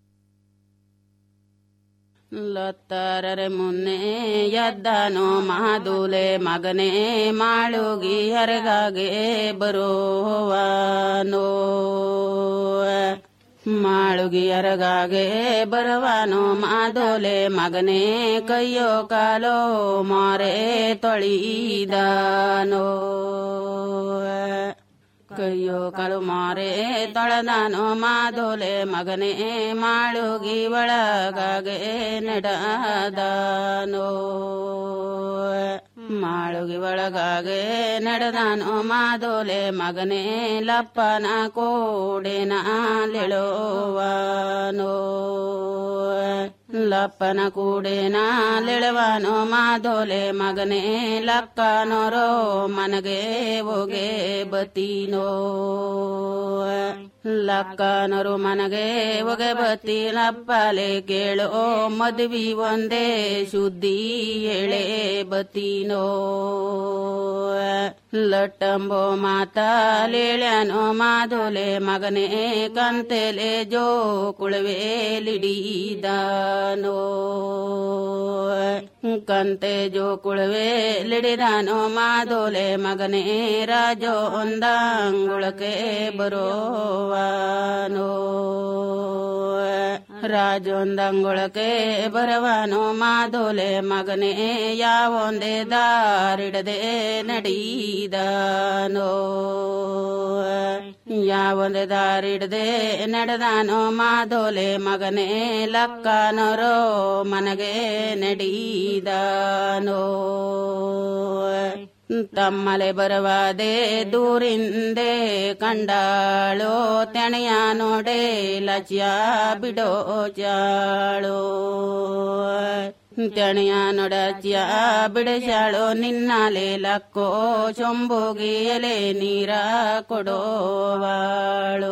ಲೊತ್ತರರೆ ಮುನ್ನೆ ಎದ್ದನು ಮಾದುಲೆ ಮಗನೇ ಮಾಳುಗಿ ಹರಗಾಗೆ ಬರುವನೋ ಮಾಳುಗಿ ಹರಗಾಗೆ ಬರುವನು ಮಾದೋಲೆ ಮಗನೇ ಕೈಯೋ ಕಾಲೋ ಮಾರೆ ತೊಳಿದನೋ ಕೈಯೋ ಕಾಲು ಮಾರೆ ತೊಳೆದಾನೋ ಮಾದೋಲೆ ಮಗನೇ ಮಾಳುಗಿ ಒಳಗಾಗೆ ನಡೆದಾನೋ ಮಾಳುಗಿ ಒಳಗಾಗೆ ನಡೆದಾನೋ ಮಾದೋಲೆ ಮಗನೇ ಲಪ್ಪನ ಕೋಡೆನ ಲೆಳುವನೋ ಲಪ್ಪನ ಕೂಡೆನ ಲೆಳುವನೋ ಮಾದೋಲೆ ಮಗನೇ ಲಕ್ಕನೋರೋ ಮನಗೆ ಹೋಗೆ ಬತ್ತೀನೋ ಲಕ್ಕನರು ಮನಗೆ ಒಗೆ ಬತ್ತಿ ಲಪ್ಪಲೆ ಕೇಳೋ ಮದುವಿ ಒಂದೇ ಶುದ್ಧಿ ಎಳೆ ಬತ್ತೀನೋ ಲಟ್ಟಂಬೋ ಮಾತಾಲೇಳ್ಯಾನೋ ಮಾದೋಲೆ ಮಗನೇ ಕಂತೆಲೆ ಜೋ ಕುಳವೇಲಿಡಿದಾನೋ ಕಂತೆ ಜೋ ಕುಳವೇಲಿಡಿದಾನೋ ಮಾದೋಲೆ ಮಗನೇ ರಾಜೋ ಒಂದಂಗುಳಕ್ಕೆ ಬರೋವಾನೋ ರಾಜೊಂದಂಗುಳಕ್ಕೆ ಬರವಾನೋ ಮಾದೋಲೆ ಮಗನೇ ಯಾವೊಂದೇ ದಾರಿಡದೆ ನಡೀದಾನೋ ಯಾವೊಂದೇ ದಾರಿಡದೆ ನಡೆದಾನೋ ಮಾದೋಲೆ ಮಗನೇ ಲಕ್ಕನರೋ ಮನಗೆ ನಡೀದಾನೋ ತಮ್ಮಲೆ ಬರವಾದೆ ದೂರಿಂದೆ ಕಂಡಾಳೋ ತೆಣೆಯ ನೋಡೆ ಲಚ್ಯ ಬಿಡೋ ಚಾಳೋ ತೆಣೆಯ ನೊಡಚ್ಯ ಬಿಡಸಾಳೋ ನಿನ್ನಲೆ ಲಕ್ಕೋ ಚೊಂಬುಗಿ ಎಲೆ ನೀರ ಕೊಡೋವಾಳೋ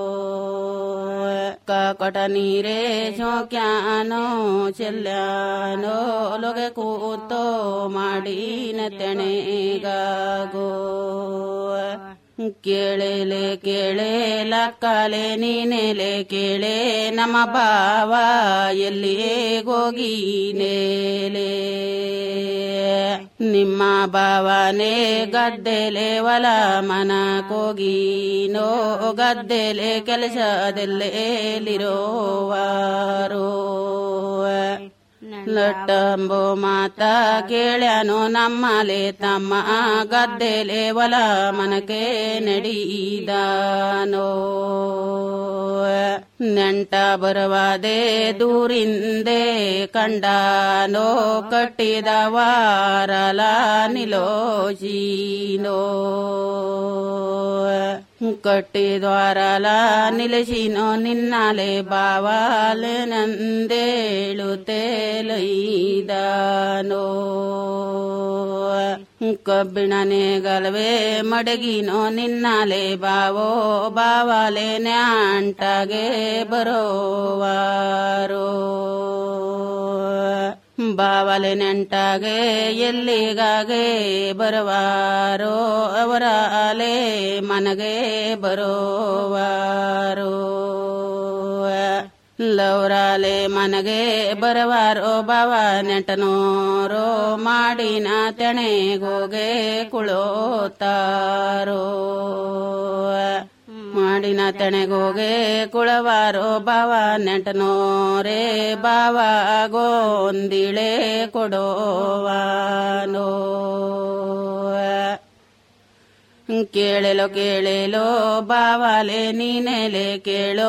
ಕಪಟ ನೀರೇ ಶೋಕ್ಯಾನೋ ಚೆಲ್ಲಾನೋ ಲೊಗೆ ಕೂತೋ ಮಾಡಿನ ತೆಣೆಗಾಗೋ ಕೇಳಲೆ ಕೇಳೆ ಲಕ್ಕಲೆ ನೀನೆಲೆ ಕೇಳೆ ನಮ್ಮ ಬಾವ ಎಲ್ಲಿಯೇ ಗೋಗಿನೇಲೆ ನಿಮ್ಮ ಬಾವನೇ ಗದ್ದೆಲೆ ಒಲ ಮನ ಕೋಗಿನೋ ಗದ್ದೆಲೆ ಕೆಲಸದಲ್ಲೇಲಿರೋವಾರೋ ಲಟ್ಟಂಬೋ ಮಾತ ಕೇಳ್ಯಾನು ನಮ್ಮಲೆ ತಮ್ಮ ಗದ್ದೆಲೆ ಒಲ ಮನಕೆ ನಡೀದಾನೋ ನೆಂಟ ಬರವಾದೆ ದೂರಿಂದೆ ಕಂಡಾನೋ ಕಟ್ಟಿದ ವಾರಲ ನಿಲೋಜೀನೋ ಕಟ್ಟಿದ್ವಾರಲ ನಿಲಸಿನೋ ನಿನ್ನಲೆ ಬಾವಾಲೆ ನಂದೇಳುತ್ತೇಲೈದಾನೋ ಕಬ್ಬಿಣನೆ ಗಲವೆ ಮಡಗಿನೋ ನಿನ್ನಲೆ ಬಾವೋ ಬಾವಾಲೆ ನ್ಯಾಂಟಾಗೆ ಬರೋವಾರೋ ಬಾವಲೆ ನೆಂಟಾಗೆ ಎಲ್ಲಿಗಾಗೆ ಬರುವಾರೋ ಅವರ ಅಲೆ ಮನಗೆ ಬರೋವಾರೋ ಲೌರಾಲೆ ಮನಗೆ ಬರವಾರೋ ಬಾವ ನೆಂಟನೋರೋ ಮಾಡಿನ ತೆಣೆಗೋಗೆ ಕುಳೋತಾರೋ ಮಾಡಿನ ತೆಣೆಗೋಗೆ ಕುಳವಾರೋ ಬಾವ ನೆಂಟನೋರೇ ಬಾವ ಗೋಂದಿಳೆ ಕೊಡೋವಾನೋ ಕೇಳಲೋ ಕೇಳಲೋ ಬಾವಾಲೆ ನೀನೆಲೆ ಕೇಳೋ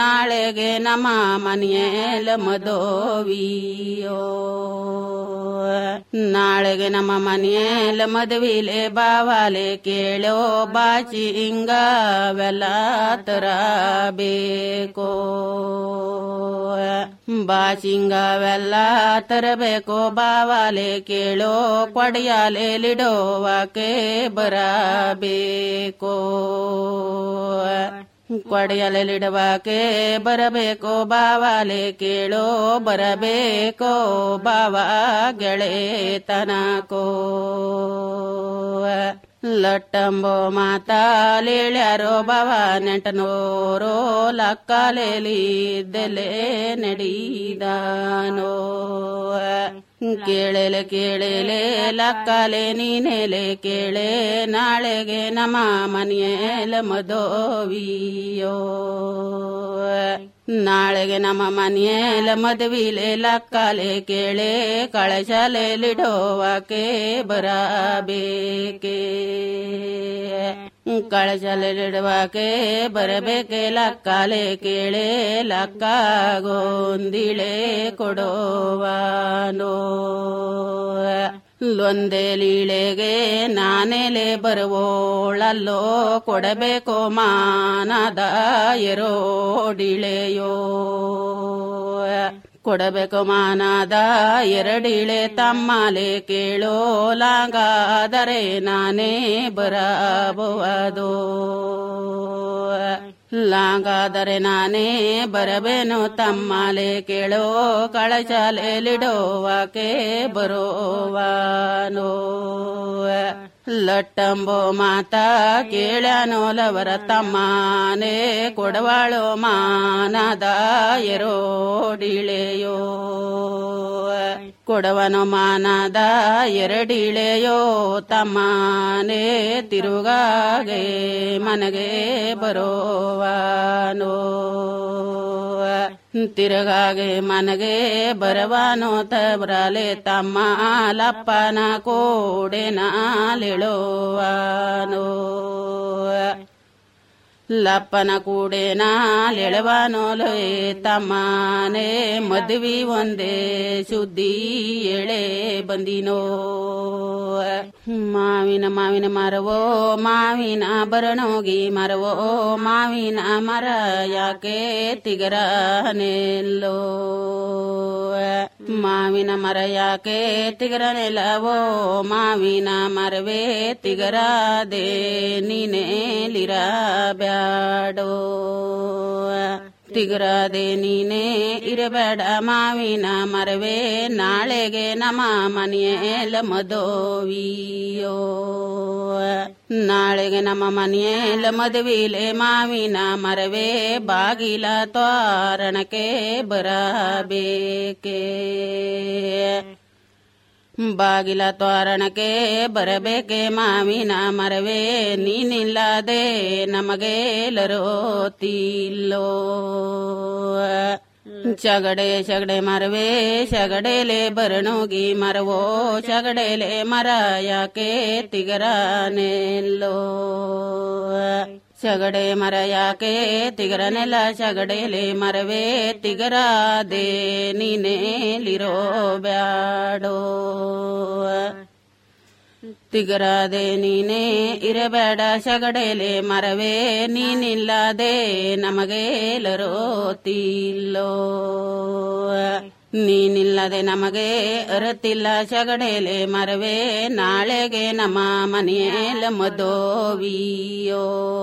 ನಾಳೆಗೆ ನಮ್ಮ ಮನೆಯಲ್ಲ ಮದೋವಿಯೋ ನಾಳೆಗೆ ನಮ್ಮ ಮನೆಯಲ್ಲ ಮದುವಿಲೆ ಬಾವಾಲೆ ಕೇಳೋ ಬಾಚಿ ಹಿಂಗವೆಲ್ಲ ತರಬೇಕು ಬಾಚಿಂಗವೆಲ್ಲ ತರಬೇಕು ಬಾವಾಲೆ ಕೇಳೋ ಕೊಡಿಯಾಲೆ ಲಿಡೋವಕ್ಕೆ ಬರಬೇಕು ಕೊಡೆಯಲಿಡುವಕ್ಕೆ ಬರಬೇಕು ಬಾವಾಲೆ ಕೇಳೋ ಬರಬೇಕೋ ಬಾವ ಗೆಳೆತನಕೋ ಲಟ್ಟಂಬೋ ಮಾತಾಲೇಳ್ಯಾರೋ ಬಾವ ನೆಂಟನೋರೋ ಲಕ್ಕಲೆಲಿದ್ದೆಲೆ ನಡೀದಾನೋ ಕೇಳೆಲೆ ಕೇಳೆಲೆ ಲಕ್ಕಲೆ ನೀನೆಲೆ ಕೇಳೆ ನಾಳೆಗೆ ನಮ್ಮ ಮನೆಯಲ್ಲ ಮದೋವಿಯೋ ನಾಳೆಗೆ ನಮ್ಮ ಮನೆಯಲ್ಲ ಮದುವಿಲೆ ಲಕ್ಕಲೆ ಕೇಳೆ ಕಳಶಲೆಲಿಡೋವಕ್ಕೆ ಬರಬೇಕೆ ಕಳಶಲಿಡುವಕ್ಕೆ ಬರಬೇಕೆ ಲಕ್ಕಲೆ ಕೇಳೆ ಲಕ್ಕಗೊಂದಿಳೆ ಕೊಡೋವಾನೋ ಲೊಂದೆ ಲೀಳೆಗೆ ನಾನೆಲೆ ಬರುವೋಳಲ್ಲೋ ಕೊಡಬೇಕು ಮಾನದ ಎರೋಡಿಳೆಯೋ ಕೊಡಬೇಕು ಮಾನದ ಎರಡಿಳೆ ತಮ್ಮಲೆ ಕೇಳೋ ಲಾಂಗಾದರೆ ನಾನೇ ಬರಬಹುದು ಲಾಂಗಾದರೆ ನಾನೇ ಬರಬೇನು ತಮ್ಮಲೆ ಕೇಳೋ ಕಳಶಲೆಲಿಡೋವಕ್ಕೆ ಬರೋವಾನೋ ಲಟ್ಟಂಬೋ ಮಾತಾ ಕೇಳ್ಯಾನೋಲವರ ತಮ್ಮನೆ ಕೊಡವಾಳೋ ಮಾನದ ಎರೋಡಿಳೆಯೋ ಕೊಡವನು ಮಾನದ ಎರಡಿಳೆಯೋ ತಮ್ಮನೆ ತಿರುಗಾಗೆ ಮನಗೆ ಬರೋವಾನೋ ತಿರುಗಾಗೆ ಮನಗೆ ಬರವಾನೋ ತಬ್ರಲೆ ತಮ್ಮ ಲಪ್ಪನ ಕೋಡೆ ನಾಳೆಳುವಾನೋ ಲಪ್ಪನ ಕೂಡೆ ನಾಳೆಳವಾನೋಲೆ ತಮ್ಮನೆ ಮದುವೆ ಒಂದೇ ಸುದ್ದಿ ಎಳೆ ಬಂದಿನೋ ಮಾವಿನ ಮಾವಿನ ಮರವೋ ಮಾವಿನ ಬರಣೋಗಿ ಮರವೋ ಮಾವಿನ ಮರ ಯಾಕೆ ತಿಗರ ನೆಲ್ಲೋ ಮಾವಿನ ಮರ ಯಾಕೆ ತಿಗರ ನೆಲವೋ ಮಾವಿನ ಮರವೇ ತಿಗರಾದೆ ನೀನೇಲಿರ ಬ್ಯಾಡೋ ತಿಗರಾದೆ ನೀನೇ ಇರಬೇಡ ಮಾವಿನ ಮರವೇ ನಾಳೆಗೆ ನಮ್ಮ ಮನೆಯಲ್ಲ ಮದೋವಿಯೋ ನಾಳೆಗೆ ನಮ್ಮ ಮನೆಯಲ್ಲ ಮದುವಿಲೆ ಮಾವಿನ ಮರವೇ ಬಾಗಿಲ ತ್ವಾರಣಕ್ಕೆ ಬರಬೇಕೆ ಬಾಗಿಲ ತೋರಣಕ್ಕೆ ಬರಬೇಕೆ ಮಾವಿನ ಮರವೇ ನೀನಿಲ್ಲದೆ ನಮಗೇಲರೋತಿಲ್ಲೋ ಚಗಡೆ ಚಗಡೆ ಮರವೇ ಚಗಡೆಲೆ ಬರಣೋಗಿ ಮರವೋ ಚಗಡೆಲೆ ಮರ ಯಾಕೆ ತಿಗರನೆಲ್ಲೋ ಚಗಡೆ ಮರ ಯಾಕೆ ತಿಗರನೆಲ್ಲ ಚಗಡೆಲೆ ಮರವೇ ತಿಗರಾದೆ ನೀನೇಲಿರೋ ಬ್ಯಾಡೋ ತಿಗರಾದೆ ನೀನೇ ಇರಬೇಡ ಚಗಡೆಲೆ ಮರವೇ ನೀನಿಲ್ಲದೆ ನಮಗೇಲರೋತಿಲ್ಲೋ ನೀನಿಲ್ಲದೆ ನಮಗೆ ಅರತಿಲ್ಲ ಚಗಡೆಲೆ ಮರವೇ ನಾಳೆಗೆ ನಮ್ಮ ಮನೆಯಲ್ಲ ಮದೋವಿಯೋ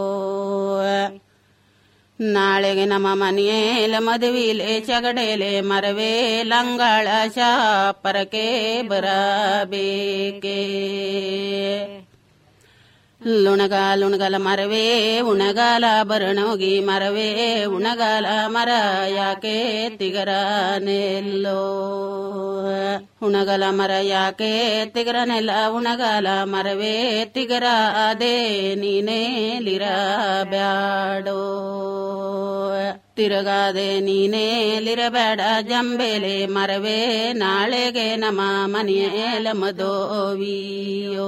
ನಾಳೆಗೆ ನಮ್ಮ ಮನೆಯಲ್ಲ ಮದುವಿಲೆ ಚಗಡೆಲೆ ಮರವೇ ಲಂಗಾಳ ಶಾಪರಕ್ಕೆ ಬರಬೇಕೆ ಲುಣಗ ಲುಣಗಲ ಮರವೇ ಉಣಗಾಲ ಬರಣೋಗಿ ಮರವೇ ಉಣಗಾಲ ಮರ ಯಾಕೆ ತಿಗರ ನೆಲ್ಲೋ ಉಣಗಲ ಮರ ಯಾಕೆ ತಿಗರ ನೆಲ್ಲ ಉಣಗಾಲ ಮರವೇ ತಿಗರ ಅದೇ ನೀನೇಲಿರ ಬ್ಯಾಡೋ ತಿರುಗಾದೆ ನೀನೇಲಿರಬೇಡ ಜಂಬೇಲೆ ಮರವೇ ನಾಳೆಗೆ ನಮ್ಮ ಮನೆಯಲ್ಲ ಮದೋವಿಯೋ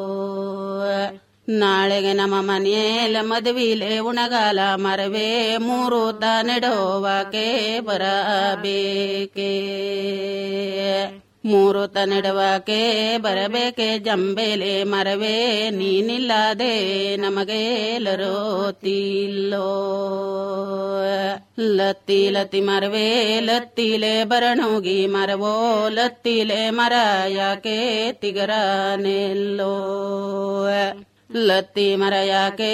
ನಾಳೆಗೆ ನಮ್ಮ ಮನೆಯಲ್ಲ ಮದುವಿಲೆ ಉಣಗಾಲ ಮರವೇ ಮೂರು ನೆಡೋವಕ್ಕೆ ಬರಬೇಕೆ ಮೂರು ತನೆಡವಾಕೆ ಬರಬೇಕೆ ಜಂಬೇಲೆ ಮರವೇ ನೀನಿಲ್ಲದೆ ನಮಗೇಲರೋತಿಲ್ಲೋ ಲತ್ತಿ ಲತ್ತಿ ಮರವೇ ಲತ್ತಿಲೆ ಬರಣೋಗಿ ಮರವೋ ಲತ್ತಿಲೆ ಮರ ಯಾಕೆ ತಿಗರ ನೆಲ್ಲೋ ಲತ್ತಿ ಮರ ಯಾಕೆ